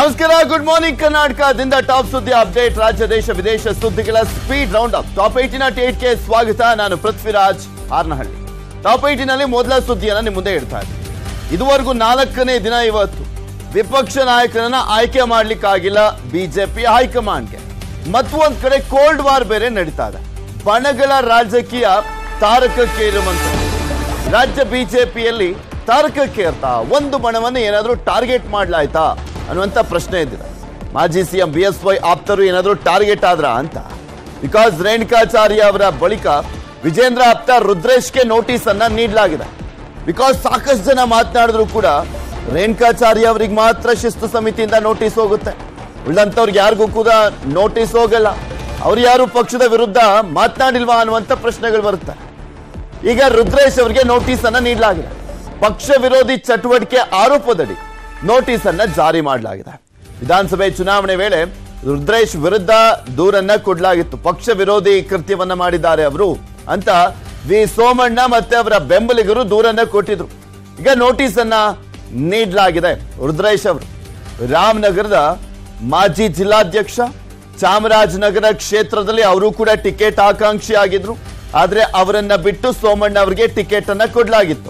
ನಮಸ್ಕಾರ good morning ಕರ್ನಾಟಕದಿಂದ top ಸುದ್ದಿ ಅಪ್ಡೇಟ್ ರಾಜ್ಯ ದೇಶ ವಿದೇಶ ಸುದ್ದಿಗಳ ಸ್ಪೀಡ್ ರೌಂಡ್ ಅಪ್ ಟಾಪ್ ಏಟಿನ ಟೇಟ್ಗೆ ಸ್ವಾಗತ ನಾನು ಪೃಥ್ವಿರಾಜ್ ಹಾರ್ನಹಳ್ಳಿ ಟಾಪ್ ಏಟಿನಲ್ಲಿ ಮೊದಲ ಸುದ್ದಿಯನ್ನ ನಿಮ್ಮ ಮುಂದೆ ಇಡ್ತಾ ಇದ್ದೀನಿ ಇದುವರೆಗೂ ನಾಲ್ಕನೇ ದಿನ ಇವತ್ತು ವಿಪಕ್ಷ ನಾಯಕರನ್ನ ಆಯ್ಕೆ ಮಾಡ್ಲಿಕ್ಕಾಗಿಲ್ಲ ಬಿಜೆಪಿ ಹೈಕಮಾಂಡ್ಗೆ ಮತ್ತು ಒಂದ್ ಕಡೆ ಕೋಲ್ಡ್ ವಾರ್ ಬೇರೆ ನಡೀತಾ ಇದೆ ಬಣಗಳ ರಾಜಕೀಯ ತಾರಕಕ್ಕೇರುವಂತ ರಾಜ್ಯ ಬಿಜೆಪಿಯಲ್ಲಿ ತಾರಕಕ್ಕೇರ್ತಾ ಒಂದು ಬಣವನ್ನು ಏನಾದರೂ ಟಾರ್ಗೆಟ್ ಮಾಡ್ಲಾಯ್ತಾ ಅನ್ನುವಂಥ ಪ್ರಶ್ನೆ ಇದ್ದಿದೆ ಮಾಜಿ ಸಿಎಂ ಬಿ ಎಸ್ ವೈ ಆಪ್ತರು ಏನಾದರೂ ಟಾರ್ಗೆಟ್ ಆದ್ರ ಅಂತ ಬಿಕಾಸ್ ರೇಣುಕಾಚಾರ್ಯ ಅವರ ಬಳಿಕ ವಿಜೇಂದ್ರ ಆಪ್ತ ರುದ್ರೇಶ್ಗೆ ನೋಟಿಸ್ ಅನ್ನ ನೀಡಲಾಗಿದೆ ಬಿಕಾಸ್ ಸಾಕಷ್ಟು ಜನ ಮಾತನಾಡಿದ್ರು ಕೂಡ ರೇಣುಕಾಚಾರ್ಯ ಅವರಿಗೆ ಮಾತ್ರ ಶಿಸ್ತು ಸಮಿತಿಯಿಂದ ನೋಟಿಸ್ ಹೋಗುತ್ತೆ ಉಳಿದಂಥವ್ರಿಗೆ ಯಾರಿಗೂ ಕೂಡ ನೋಟಿಸ್ ಹೋಗಲ್ಲ ಅವ್ರು ಯಾರು ಪಕ್ಷದ ವಿರುದ್ಧ ಮಾತನಾಡಿಲ್ವಾ ಅನ್ನುವಂಥ ಪ್ರಶ್ನೆಗಳು ಬರುತ್ತೆ ಈಗ ರುದ್ರೇಶ್ ಅವರಿಗೆ ನೋಟಿಸ್ ಅನ್ನ ನೀಡಲಾಗಿದೆ ಪಕ್ಷ ವಿರೋಧಿ ಚಟುವಟಿಕೆ ಆರೋಪದಡಿ ನೋಟಿಸ್ ಅನ್ನ ಜಾರಿ ಮಾಡಲಾಗಿದೆ ವಿಧಾನಸಭೆ ಚುನಾವಣೆ ವೇಳೆ ರುದ್ರೇಶ್ ವಿರುದ್ಧ ದೂರನ್ನ ಕೊಡಲಾಗಿತ್ತು ಪಕ್ಷ ವಿರೋಧಿ ಕೃತ್ಯವನ್ನ ಮಾಡಿದ್ದಾರೆ ಅವರು ಅಂತ ವಿ ಸೋಮಣ್ಣ ಮತ್ತೆ ಅವರ ಬೆಂಬಲಿಗರು ದೂರನ್ನ ಕೊಟ್ಟಿದ್ರು ಈಗ ನೋಟಿಸ್ ಅನ್ನ ನೀಡಲಾಗಿದೆ ರುದ್ರೇಶ್ ಅವರು ರಾಮನಗರದ ಮಾಜಿ ಜಿಲ್ಲಾಧ್ಯಕ್ಷ ಚಾಮರಾಜನಗರ ಕ್ಷೇತ್ರದಲ್ಲಿ ಅವರು ಕೂಡ ಟಿಕೆಟ್ ಆಕಾಂಕ್ಷಿ ಆಗಿದ್ರು ಆದ್ರೆ ಅವರನ್ನ ಬಿಟ್ಟು ಸೋಮಣ್ಣ ಅವರಿಗೆ ಟಿಕೆಟ್ ಅನ್ನ ಕೊಡಲಾಗಿತ್ತು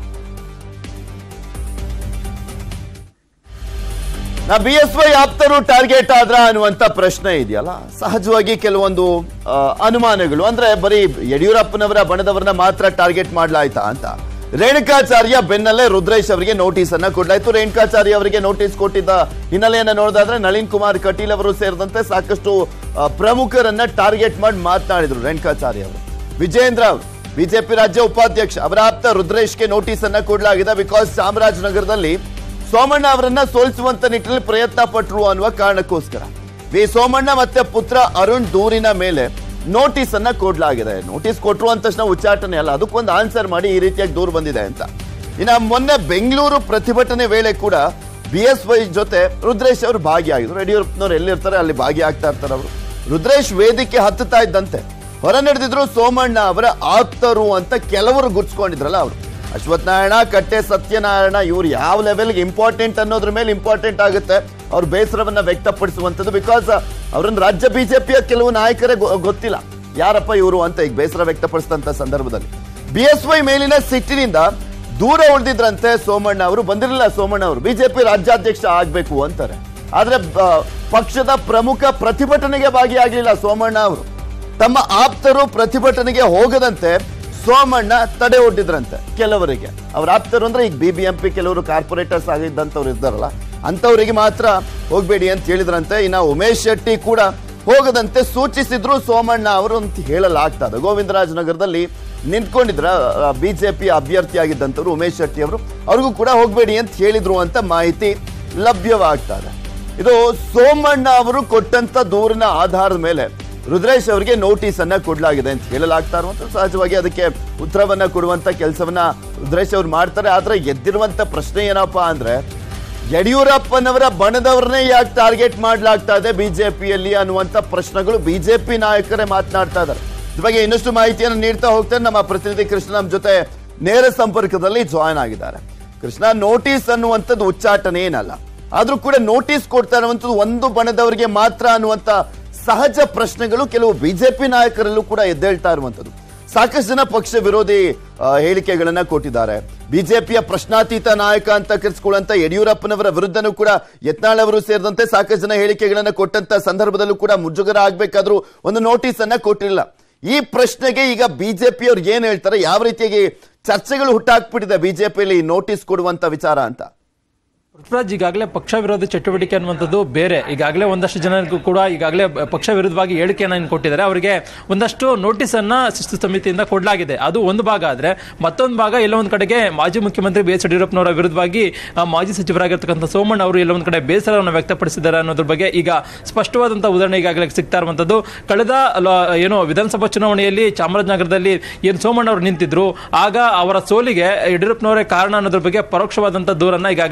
ನಾ ಬಿ ಎಸ್ ವೈ ಆಪ್ತರು ಟಾರ್ಗೆಟ್ ಆದ್ರ ಅನ್ನುವಂತ ಪ್ರಶ್ನೆ ಇದೆಯಲ್ಲ ಸಹಜವಾಗಿ ಕೆಲವೊಂದು ಆ, ಅನುಮಾನಗಳು ಅಂದ್ರೆ ಬರೀ ಯಡಿಯೂರಪ್ಪನವರ ಬಣದವರನ್ನ ಮಾತ್ರ ಟಾರ್ಗೆಟ್ ಮಾಡ್ಲಾಯ್ತಾ ಅಂತ ರೇಣುಕಾಚಾರ್ಯ ಬೆನ್ನಲ್ಲೇ ರುದ್ರೇಶ್ ಅವರಿಗೆ ನೋಟಿಸ್ ಅನ್ನ ಕೊಡ್ಲಾಯ್ತು ರೇಣುಕಾಚಾರ್ಯ ಅವರಿಗೆ ನೋಟಿಸ್ ಕೊಟ್ಟಿದ್ದ ಹಿನ್ನೆಲೆಯನ್ನ ನೋಡಿದಾದ್ರೆ ನಳಿನ್ ಕುಮಾರ್ ಕಟೀಲ್ ಅವರು ಸೇರಿದಂತೆ ಸಾಕಷ್ಟು ಆ, ಪ್ರಮುಖರನ್ನ ಟಾರ್ಗೆಟ್ ಮಾಡಿ ಮಾತನಾಡಿದ್ರು ರೇಣುಕಾಚಾರ್ಯ ಅವರು ವಿಜೇಂದ್ರ ಅವರು ಬಿಜೆಪಿ ರಾಜ್ಯ ಉಪಾಧ್ಯಕ್ಷ ಅವರ ಆಪ್ತ ರುದ್ರೇಶ್ಗೆ ನೋಟಿಸ್ ಅನ್ನ ಕೊಡಲಾಗಿದೆ ಬಿಕಾಸ್ ಚಾಮರಾಜನಗರದಲ್ಲಿ ಸೋಮಣ್ಣ ಅವರನ್ನ ಸೋಲಿಸುವಂತ ನಿಟ್ಟಿನಲ್ಲಿ ಪ್ರಯತ್ನ ಪಟ್ಟರು ಅನ್ನುವ ಕಾರಣಕ್ಕೋಸ್ಕರ ವಿ ಸೋಮಣ್ಣ ಮತ್ತೆ ಪುತ್ರ ಅರುಣ್ ದೂರಿನ ಮೇಲೆ ನೋಟಿಸ್ ಅನ್ನ ಕೊಡ್ಲಾಗಿದೆ ನೋಟಿಸ್ ಕೊಟ್ರು ಅಂದ ತಕ್ಷಣ ಉಚ್ಚಾಟನೆ ಅಲ್ಲ ಅದಕ್ಕೊಂದು ಆನ್ಸರ್ ಮಾಡಿ ಈ ರೀತಿಯಾಗಿ ದೂರ ಬಂದಿದೆ ಅಂತ ಇನ್ನ ಮೊನ್ನೆ ಬೆಂಗಳೂರು ಪ್ರತಿಭಟನೆ ವೇಳೆ ಕೂಡ ಬಿ ಎಸ್ ವೈ ಜೊತೆ ರುದ್ರೇಶ್ ಅವರು ಭಾಗಿಯಾಗಿದ್ರು ಯಡಿಯೂರಪ್ಪನವ್ರು ಎಲ್ಲಿರ್ತಾರೆ ಅಲ್ಲಿ ಭಾಗಿಯಾಗ್ತಾ ಇರ್ತಾರೆ ಅವರು ರುದ್ರೇಶ್ ವೇದಿಕೆ ಹತ್ತುತ್ತಾ ಇದ್ದಂತೆ ಹೊರ ನಡೆದಿದ್ರು ಸೋಮಣ್ಣ ಅವರ ಆಪ್ತರು ಅಂತ ಕೆಲವರು ಗುರ್ಸ್ಕೊಂಡಿದ್ರಲ್ಲ ಅವರು ಅಶ್ವಥ್ ನಾರಾಯಣ ಕಟ್ಟೆ ಸತ್ಯನಾರಾಯಣ ಇವ್ರು ಯಾವ ಲೆವೆಲ್ಗೆ ಇಂಪಾರ್ಟೆಂಟ್ ಅನ್ನೋದ್ರ ಮೇಲೆ ಇಂಪಾರ್ಟೆಂಟ್ ಆಗುತ್ತೆ ಅವ್ರ ಬೇಸರವನ್ನ ವ್ಯಕ್ತಪಡಿಸುವಂಥದ್ದು ಬಿಕಾಸ್ ಅವ್ರನ್ನ ರಾಜ್ಯ ಬಿಜೆಪಿಯ ಕೆಲವು ನಾಯಕರೇ ಗೊ- ಗೊತ್ತಿಲ್ಲ ಯಾರಪ್ಪ ಇವರು ಅಂತ ಈಗ ಬೇಸರ ವ್ಯಕ್ತಪಡಿಸಿದಂತ ಸಂದರ್ಭದಲ್ಲಿ ಬಿ ಎಸ್ ವೈ ಮೇಲಿನ ಸಿಟ್ಟಿನಿಂದ ದೂರ ಉಳಿದಿದ್ರಂತೆ ಸೋಮಣ್ಣ ಅವರು ಬಂದಿರಲಿಲ್ಲ ಸೋಮಣ್ಣ ಅವರು ಬಿಜೆಪಿ ರಾಜ್ಯಾಧ್ಯಕ್ಷ ಆಗ್ಬೇಕು ಅಂತಾರೆ ಆದ್ರೆ ಆ, ಪಕ್ಷದ ಪ್ರಮುಖ ಪ್ರತಿಭಟನೆಗೆ ಭಾಗಿಯಾಗಲಿಲ್ಲ ಸೋಮಣ್ಣ ಅವರು ತಮ್ಮ ಆಪ್ತರು ಪ್ರತಿಭಟನೆಗೆ ಹೋಗದಂತೆ ಸೋಮಣ್ಣ ತಡೆ ಒಡ್ಡಿದ್ರಂತೆ ಕೆಲವರಿಗೆ ಅವ್ರ ಆಪ್ತರು ಅಂದ್ರೆ ಈಗ ಬಿ ಬಿ ಎಂ ಪಿ ಕೆಲವರು ಕಾರ್ಪೊರೇಟರ್ಸ್ ಆಗಿದ್ದಂಥವ್ರು ಇದ್ದಾರಲ್ಲ ಅಂಥವರಿಗೆ ಮಾತ್ರ ಹೋಗ್ಬೇಡಿ ಅಂತ ಹೇಳಿದ್ರಂತೆ ಇನ್ನು ಉಮೇಶ್ ಶೆಟ್ಟಿ ಕೂಡ ಹೋಗದಂತೆ ಸೂಚಿಸಿದ್ರು ಸೋಮಣ್ಣ ಅವರು ಅಂತ ಹೇಳಲಾಗ್ತಾ ಇದೆ ಗೋವಿಂದರಾಜನಗರದಲ್ಲಿ ನಿಂತ್ಕೊಂಡಿದ್ರ ಬಿಜೆಪಿ ಅಭ್ಯರ್ಥಿ ಆಗಿದ್ದಂಥವ್ರು ಉಮೇಶ್ ಶೆಟ್ಟಿ ಅವರು ಅವ್ರಿಗೂ ಕೂಡ ಹೋಗ್ಬೇಡಿ ಅಂತ ಹೇಳಿದ್ರು ಅಂತ ಮಾಹಿತಿ ಲಭ್ಯವಾಗ್ತಾ ಇದೆ ಇದು ಸೋಮಣ್ಣ ಅವರು ಕೊಟ್ಟಂತ ದೂರಿನ ಆಧಾರದ ಮೇಲೆ ರುದ್ರೇಶ್ ಅವರಿಗೆ ನೋಟಿಸ್ ಅನ್ನ ಕೊಡಲಾಗಿದೆ ಅಂತ ಹೇಳಲಾಗ್ತಾ ಇರುವಂತ ಸಹಜವಾಗಿ ಅದಕ್ಕೆ ಉತ್ತರವನ್ನ ಕೊಡುವಂತ ಕೆಲಸವನ್ನ ರುದ್ರೇಶ್ ಅವ್ರು ಮಾಡ್ತಾರೆ ಆದ್ರೆ ಎದ್ದಿರುವಂತ ಪ್ರಶ್ನೆ ಏನಪ್ಪಾ ಅಂದ್ರೆ ಯಡಿಯೂರಪ್ಪನವರ ಬಣದವ್ರನ್ನೇ ಯಾಕೆ ಟಾರ್ಗೆಟ್ ಮಾಡ್ಲಾಗ್ತಾ ಇದೆ ಬಿಜೆಪಿಯಲ್ಲಿ ಅನ್ನುವಂತ ಪ್ರಶ್ನೆಗಳು ಬಿಜೆಪಿ ನಾಯಕರೇ ಮಾತನಾಡ್ತಾ ಇದ್ದಾರೆ ಇದ್ರ ಬಗ್ಗೆ ಇನ್ನಷ್ಟು ಮಾಹಿತಿಯನ್ನು ನೀಡ್ತಾ ಹೋಗ್ತಾರೆ ನಮ್ಮ ಪ್ರತಿನಿಧಿ ಕೃಷ್ಣ ನಮ್ಮ ಜೊತೆ ನೇರ ಸಂಪರ್ಕದಲ್ಲಿ ಜಾಯ್ನ್ ಆಗಿದ್ದಾರೆ ಕೃಷ್ಣ ನೋಟಿಸ್ ಅನ್ನುವಂಥದ್ದು ಉಚ್ಚಾಟನೆ ಏನಲ್ಲ ಆದ್ರೂ ಕೂಡ ನೋಟಿಸ್ ಕೊಡ್ತಾ ಇರುವಂತದ್ದು ಒಂದು ಬಣದವರಿಗೆ ಮಾತ್ರ ಅನ್ನುವಂತ ಸಹಜ ಪ್ರಶ್ನೆಗಳು ಕೆಲವು ಬಿಜೆಪಿ ನಾಯಕರಲ್ಲೂ ಕೂಡ ಎದ್ದೇಳ್ತಾ ಇರುವಂತದ್ದು ಸಾಕಷ್ಟು ಜನ ಪಕ್ಷ ವಿರೋಧಿ ಆ, ಹೇಳಿಕೆಗಳನ್ನ ಕೊಟ್ಟಿದ್ದಾರೆ ಬಿಜೆಪಿಯ ಪ್ರಶ್ನಾತೀತ ನಾಯಕ ಅಂತ ಕರೆಸ್ಕೊಳ್ಳುವಂತ ಯಡಿಯೂರಪ್ಪನವರ ವಿರುದ್ಧನೂ ಕೂಡ ಯತ್ನಾಳ್ ಅವರು ಸೇರಿದಂತೆ ಸಾಕಷ್ಟು ಜನ ಹೇಳಿಕೆಗಳನ್ನ ಕೊಟ್ಟಂತ ಸಂದರ್ಭದಲ್ಲೂ ಕೂಡ ಮುಜುಗರ ಆಗ್ಬೇಕಾದ್ರೂ ಒಂದು ನೋಟಿಸ್ ಅನ್ನ ಕೊಟ್ಟಿಲ್ಲ ಈ ಪ್ರಶ್ನೆಗೆ ಈಗ ಬಿಜೆಪಿ ಅವ್ರು ಏನ್ ಹೇಳ್ತಾರೆ ಯಾವ ರೀತಿಯಾಗಿ ಚರ್ಚೆಗಳು ಹುಟ್ಟಾಕ್ಬಿಟ್ಟಿದೆ ಬಿಜೆಪಿಯಲ್ಲಿ ನೋಟಿಸ್ ಕೊಡುವಂತ ವಿಚಾರ ಅಂತ ಪೃಥ್ವಿರಾಜ್ ಈಗಾಗಲೇ ಪಕ್ಷ ವಿರೋಧಿ ಚಟುವಟಿಕೆ ಅನ್ನುವಂಥದ್ದು ಬೇರೆ ಈಗಾಗಲೇ ಒಂದಷ್ಟು ಜನರಿಗೂ ಕೂಡ ಈಗಾಗಲೇ ಪಕ್ಷ ವಿರುದ್ಧವಾಗಿ ಹೇಳಿಕೆಯನ್ನು ಏನು ಕೊಟ್ಟಿದ್ದಾರೆ ಅವರಿಗೆ ಒಂದಷ್ಟು ನೋಟಿಸ್ ಅನ್ನ ಶಿಸ್ತು ಸಮಿತಿಯಿಂದ ಕೊಡಲಾಗಿದೆ ಅದು ಒಂದು ಭಾಗ ಆದ್ರೆ ಮತ್ತೊಂದು ಭಾಗ ಎಲ್ಲ ಒಂದು ಕಡೆಗೆ ಮಾಜಿ ಮುಖ್ಯಮಂತ್ರಿ ಬಿ ಎಸ್ ಯಡಿಯೂರಪ್ಪನವರ ವಿರುದ್ಧವಾಗಿ ಆ, ಮಾಜಿ ಸಚಿವರಾಗಿರ್ತಕ್ಕಂಥ ಸೋಮಣ್ಣ ಅವರು ಎಲ್ಲ ಒಂದು ಕಡೆ ಬೇಸರವನ್ನು ವ್ಯಕ್ತಪಡಿಸಿದ್ದಾರೆ ಅನ್ನೋದ್ರ ಬಗ್ಗೆ ಈಗ ಸ್ಪಷ್ಟವಾದಂತಹ ಉದಾಹರಣೆ ಈಗಾಗಲೇ ಸಿಗ್ತಾ ಇರುವಂತದ್ದು ಕಳೆದ ಲ- ಏನು ವಿಧಾನಸಭಾ ಚುನಾವಣೆಯಲ್ಲಿ ಚಾಮರಾಜನಗರದಲ್ಲಿ ಏನು ಸೋಮಣ್ಣ ಅವರು ನಿಂತಿದ್ರು ಆಗ ಅವರ ಸೋಲಿಗೆ ಯಡಿಯೂರಪ್ಪನವರೇ ಕಾರಣ ಅನ್ನೋದ್ರ ಬಗ್ಗೆ ಪರೋಕ್ಷವಾದಂತಹ ದೂರನ್ನ ಈಗಾಗಲೇ ಆ,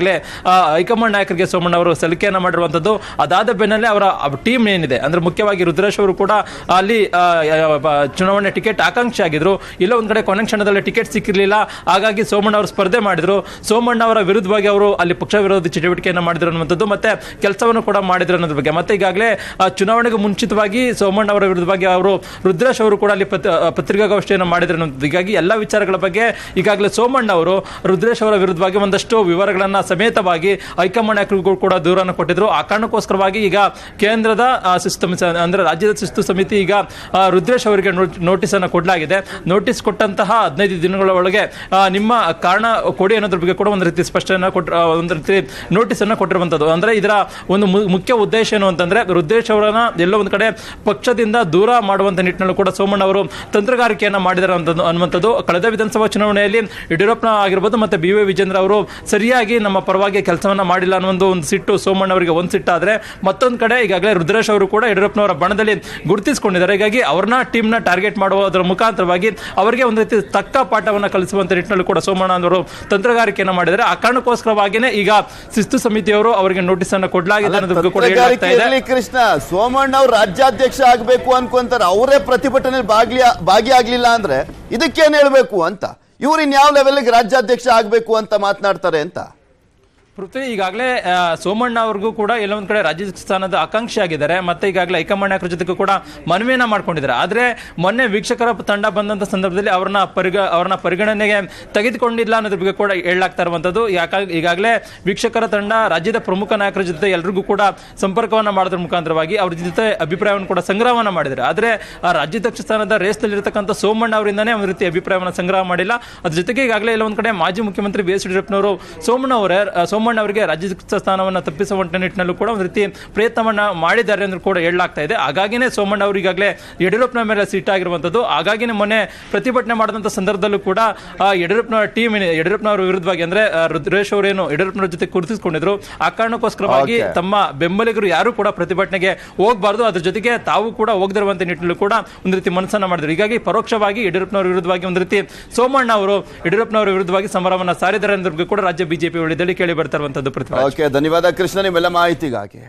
ಆ, ಹೈಕಮಾಂಡ್ ನಾಯಕರಿಗೆ ಸೋಮಣ್ಣ ಅವರು ಸಲಿಕೆಯನ್ನ ಮಾಡಿರುವಂತದ್ದು ಅದಾದ ಬೆನ್ನಲ್ಲೇ ಅವರ ಟೀಮ್ ಏನಿದೆ ಅಂದ್ರೆ ಮುಖ್ಯವಾಗಿ ರುದ್ರೇಶ್ ಅವರು ಕೂಡ ಅಲ್ಲಿ ಆ, ಆ, ಬ- ಚುನಾವಣೆ ಟಿಕೆಟ್ ಆಕಾಂಕ್ಷಿ ಆಗಿದ್ರು ಇಲ್ಲ ಒಂದ್ ಕಡೆ ಕೊನೆ ಕ್ಷಣದಲ್ಲಿ ಟಿಕೆಟ್ ಸಿಕ್ಕಿರ್ಲಿಲ್ಲ ಹಾಗಾಗಿ ಸೋಮಣ್ಣ ಅವರು ಸ್ಪರ್ಧೆ ಮಾಡಿದ್ರು ಸೋಮಣ್ಣ ಅವರ ವಿರುದ್ಧವಾಗಿ ಅವರು ಅಲ್ಲಿ ಪಕ್ಷ ವಿರೋಧಿ ಚಟುವಟಿಕೆಯನ್ನು ಮಾಡಿದ್ರು ಅನ್ನುವಂಥದ್ದು ಮತ್ತೆ ಕೆಲಸವನ್ನು ಕೂಡ ಮಾಡಿದ್ರು ಅನ್ನೋದ್ರ ಬಗ್ಗೆ ಮತ್ತೆ ಈಗಾಗಲೇ ಆ, ಚುನಾವಣೆಗೆ ಮುಂಚಿತವಾಗಿ ಸೋಮಣ್ಣ ಅವರ ವಿರುದ್ಧವಾಗಿ ಅವರು ರುದ್ರೇಶ್ ಅವರು ಕೂಡ ಅಲ್ಲಿ ಪತ್- ಆ, ಪತ್ರಿಕಾಗೋಷ್ಠಿಯನ್ನು ಮಾಡಿದ್ರು ಅನ್ನೋದು ಹೀಗಾಗಿ ಎಲ್ಲ ವಿಚಾರಗಳ ಬಗ್ಗೆ ಈಗಾಗಲೇ ಸೋಮಣ್ಣ ಅವರು ರುದ್ರೇಶ್ ಅವರ ವಿರುದ್ಧವಾಗಿ ಒಂದಷ್ಟು ವಿವರಗಳನ್ನ ಸಮೇತವಾಗಿ ಹೈಕಮಾಂಡ್ ನಾಯಕರಿಗೂ ಕೂಡ ದೂರನ್ನು ಕೊಟ್ಟಿದ್ರು ಆ ಕಾರಣಕ್ಕೋಸ್ಕರವಾಗಿ ಈಗ ಕೇಂದ್ರದ ಆ, ಶಿಸ್ತು ಸಮಿತಿ ಅಂದ್ರೆ ರಾಜ್ಯದ ಶಿಸ್ತು ಸಮಿತಿ ಈಗ ಆ, ರುದ್ರೇಶ್ ಅವರಿಗೆ ನೋಟಿಸ್ ಅನ್ನು ಕೊಡಲಾಗಿದೆ ನೋಟಿಸ್ ಕೊಟ್ಟಂತಹ ಹದಿನೈದು ದಿನಗಳ ಒಳಗೆ ಆ, ನಿಮ್ಮ ಕಾರಣ ಕೊಡಿ ಅನ್ನೋದ್ರ ಬಗ್ಗೆ ಕೂಡ ಒಂದು ರೀತಿ ಸ್ಪಷ್ಟನೆ ಕೊಟ್ಟ ಆ, ಒಂದು ರೀತಿ ನೋಟಿಸ್ ಅನ್ನ ಕೊಟ್ಟಿರುವಂತದ್ದು ಅಂದ್ರೆ ಇದರ ಒಂದು ಮು- ಮುಖ್ಯ ಉದ್ದೇಶ ಏನು ಅಂತಂದ್ರೆ ರುದ್ರೇಶ್ ಅವರನ್ನ ಎಲ್ಲೋ ಒಂದು ಕಡೆ ಪಕ್ಷದಿಂದ ದೂರ ಮಾಡುವಂತ ನಿಟ್ಟಿನಲ್ಲಿ ಕೂಡ ಸೋಮಣ್ಣ ಅವರು ತಂತ್ರಗಾರಿಕೆಯನ್ನ ಮಾಡಿದ್ದಾರೆ ಅಂತ ಅನ್ನುವಂಥದ್ದು ಕಳೆದ ವಿಧಾನಸಭಾ ಚುನಾವಣೆಯಲ್ಲಿ ಯಡಿಯೂರಪ್ಪ ಆಗಿರ್ಬೋದು ಮತ್ತೆ ಬಿ ವೈ ವಿಜೇಂದ್ರ ಅವರು ಸರಿಯಾಗಿ ನಮ್ಮ ಪರವಾಗಿ ಕೆಲಸವನ್ನ ಮಾಡಿಲ್ಲ ಅನ್ನೋ ಒಂದು ಒಂದು ಸಿಟ್ಟು ಸೋಮಣ್ಣ ಅವರಿಗೆ ಒಂದು ಸಿಟ್ಟಾದ್ರೆ ಮತ್ತೊಂದು ಕಡೆ ಈಗಾಗಲೇ ರುದ್ರೇಶ್ ಅವರು ಕೂಡ ಯಡಿಯೂರಪ್ಪನವರ ಬಣದಲ್ಲಿ ಗುರುತಿಸಿಕೊಂಡಿದ್ದಾರೆ ಹೀಗಾಗಿ ಅವ್ರನ್ನ ಟೀಮ್ನ ಟಾರ್ಗೆಟ್ ಮಾಡುವುದರ ಮುಖಾಂತರವಾಗಿ ಅವರಿಗೆ ಒಂದು ರೀತಿ ತಕ್ಕ ಪಾಠವನ್ನ ಕಲಿಸುವಂತ ನಿಟ್ಟಿನಲ್ಲಿ ಕೂಡ ಸೋಮಣ್ಣ ಅವರು ತಂತ್ರಗಾರಿಕೆಯನ್ನ ಮಾಡಿದ್ದಾರೆ ಆ ಕಾರಣಕ್ಕೋಸ್ಕರವಾಗಿಯೇ ಈಗ ಶಿಸ್ತು ಸಮಿತಿಯವರು ಅವರಿಗೆ ನೋಟಿಸ್ ಅನ್ನ ಕೊಡಲಾಗಿದೆ ಅನ್ನೋದ್ರ ಬಗ್ಗೆ ಕೂಡ ಹೇಳಲಾಗ್ತಾ ಇದೆ ತಂತ್ರಗಾರಿಕೆಯಲ್ಲಿ ಕೃಷ್ಣ ಸೋಮಣ್ಣ ಅವ್ರು ರಾಜ್ಯಾಧ್ಯಕ್ಷ ಆಗ್ಬೇಕು ಅನ್ಕೊಂತಾರೆ ಅವರೇ ಪ್ರತಿಭಟನೆಯಲ್ಲಿ ಭಾಗಿ ಭಾಗಿಯಾಗ್ಲಿಲ್ಲ ಅಂದ್ರೆ ಇದಕ್ಕೇನ್ ಹೇಳ್ಬೇಕು ಅಂತ ಇವ್ರು ಇನ್ಯಾವ ಲೆವೆಲ್ಗೆ ರಾಜ್ಯಾಧ್ಯಕ್ಷ ಆಗ್ಬೇಕು ಅಂತ ಮಾತನಾಡ್ತಾರೆ ಅಂತ ಪೃಥ್ವಿ ಈಗಾಗಲೇ ಆ, ಸೋಮಣ್ಣ ಅವ್ರಿಗೂ ಕೂಡ ಎಲ್ಲ ಒಂದ್ ಕಡೆ ರಾಜ್ಯ ಸ್ಥಾನದ ಆಕಾಂಕ್ಷಿ ಆಗಿದ್ದಾರೆ ಮತ್ತೆ ಈಗಾಗಲೇ ಹೈಕಮಾಂಡ್ ನಾಯಕರ ಜೊತೆಗೂ ಕೂಡ ಮನವಿಯನ್ನ ಮಾಡ್ಕೊಂಡಿದ್ದಾರೆ ಆದ್ರೆ ಮೊನ್ನೆ ವೀಕ್ಷಕರ ತಂಡ ಬಂದಂತ ಸಂದರ್ಭದಲ್ಲಿ ಅವ್ರನ್ನ ಪರಿಗ ಅವ್ರನ್ನ ಪರಿಗಣನೆಗೆ ತೆಗೆದುಕೊಂಡಿಲ್ಲ ಅನ್ನೋದ್ರ ಬಗ್ಗೆ ಕೂಡ ಹೇಳಲಾಗ್ತಾ ಇರುವಂತದ್ದು ಯಾಕಾಗ ಈಗಾಗಲೇ ವೀಕ್ಷಕರ ತಂಡ ರಾಜ್ಯದ ಪ್ರಮುಖ ನಾಯಕರ ಜೊತೆ ಎಲ್ರಿಗೂ ಕೂಡ ಸಂಪರ್ಕವನ್ನ ಮಾಡೋದ್ರ ಮುಖಾಂತರವಾಗಿ ಅವ್ರ ಜೊತೆ ಅಭಿಪ್ರಾಯವನ್ನು ಕೂಡ ಸಂಗ್ರಹವನ್ನ ಮಾಡಿದ್ದಾರೆ ಆದ್ರೆ ಆ ರಾಜ್ಯಾಧ್ಯಕ್ಷ ಸ್ಥಾನದ ರೇಸ್ನಲ್ಲಿರ್ತಕ್ಕಂಥ ಸೋಮಣ್ಣ ಅವರಿಂದನೇ ಒಂದು ರೀತಿ ಅಭಿಪ್ರಾಯವನ್ನು ಸಂಗ್ರಹ ಮಾಡಿಲ್ಲ ಅದ್ರ ಜೊತೆಗೆ ಈಗಾಗಲೇ ಎಲ್ಲ ಒಂದ್ ಕಡೆ ಮಾಜಿ ಮುಖ್ಯಮಂತ್ರಿ ಬಿ ಎಸ್ ಯಡಿಯೂರಪ್ಪನವರು ಸೋಮಣ್ಣ ಅವರೇ ಆ, ಸೋಮಣ್ಣ ಅವರಿಗೆ ರಾಜ್ಯಾಧ್ಯಕ್ಷ ಸ್ಥಾನವನ್ನು ತಪ್ಪಿಸುವಂತ ನಿಟ್ಟಿನಲ್ಲೂ ಕೂಡ ಒಂದು ರೀತಿ ಪ್ರಯತ್ನವನ್ನ ಮಾಡಿದ್ದಾರೆ ಅಂತ ಕೂಡ ಹೇಳಲಾಗ್ತಾ ಇದೆ ಹಾಗಾಗಿನೇ ಸೋಮಣ್ಣ ಅವರು ಈಗಾಗಲೇ ಯಡಿಯೂರಪ್ಪನ ಮೇಲೆ ಸಿಟ್ಟಾಗಿರುವಂತದ್ದು ಹಾಗಾಗಿನೇ ಮೊನ್ನೆ ಪ್ರತಿಭಟನೆ ಮಾಡಿದಂತ ಸಂದರ್ಭದಲ್ಲೂ ಕೂಡ ಆ, ಯಡಿಯೂರಪ್ಪನ ಟೀಮ್ ಯಡಿಯೂರಪ್ಪನವರ ವಿರುದ್ಧವಾಗಿ ಅಂದ್ರೆ ಆ, ರುದ್ರೇಶ್ ಅವರೇನು ಯಡಿಯೂರಪ್ಪನವರ ಜೊತೆ ಗುರುತಿಸಿಕೊಂಡಿದ್ರು ಆ ಕಾರಣಕ್ಕೋಸ್ಕರವಾಗಿ Okay. ತಮ್ಮ ಬೆಂಬಲಿಗರು ಯಾರು ಕೂಡ ಪ್ರತಿಭಟನೆಗೆ ಹೋಗಬಾರ್ದು ಅದ್ರ ಜೊತೆಗೆ ತಾವು ಕೂಡ ಹೋಗದಿರುವಂತ ನಿಟ್ಟಿನಲ್ಲೂ ಕೂಡ ಒಂದು ರೀತಿ ಮನಸ್ಸನ್ನ ಮಾಡಿದ್ರು ಹೀಗಾಗಿ ಪರೋಕ್ಷವಾಗಿ ಯಡಿಯೂರಪ್ಪನವರ ವಿರುದ್ಧವಾಗಿ ಒಂದು ರೀತಿ ಸೋಮಣ್ಣ ಅವರು ಯಡಿಯೂರಪ್ಪನವರ ವಿರುದ್ಧವಾಗಿ ಸಮರವನ್ನ ಸಾರಿದ್ದಾರೆ ಅನ್ನೋದ್ರ ಬಗ್ಗೆ ಕೂಡ ರಾಜ್ಯ ಬಿಜೆಪಿ ವಲಯದಲ್ಲಿ ಕೇಳಿ ಬರ್ತಾ ಇರುವಂತದ್ದು ಪ್ರತಿಭಾ ಓಕೆ ಧನ್ಯವಾದ ಕೃಷ್ಣ ನಿಮ್ಮೆಲ್ಲ ಮಾಹಿತಿಗಾಗಿ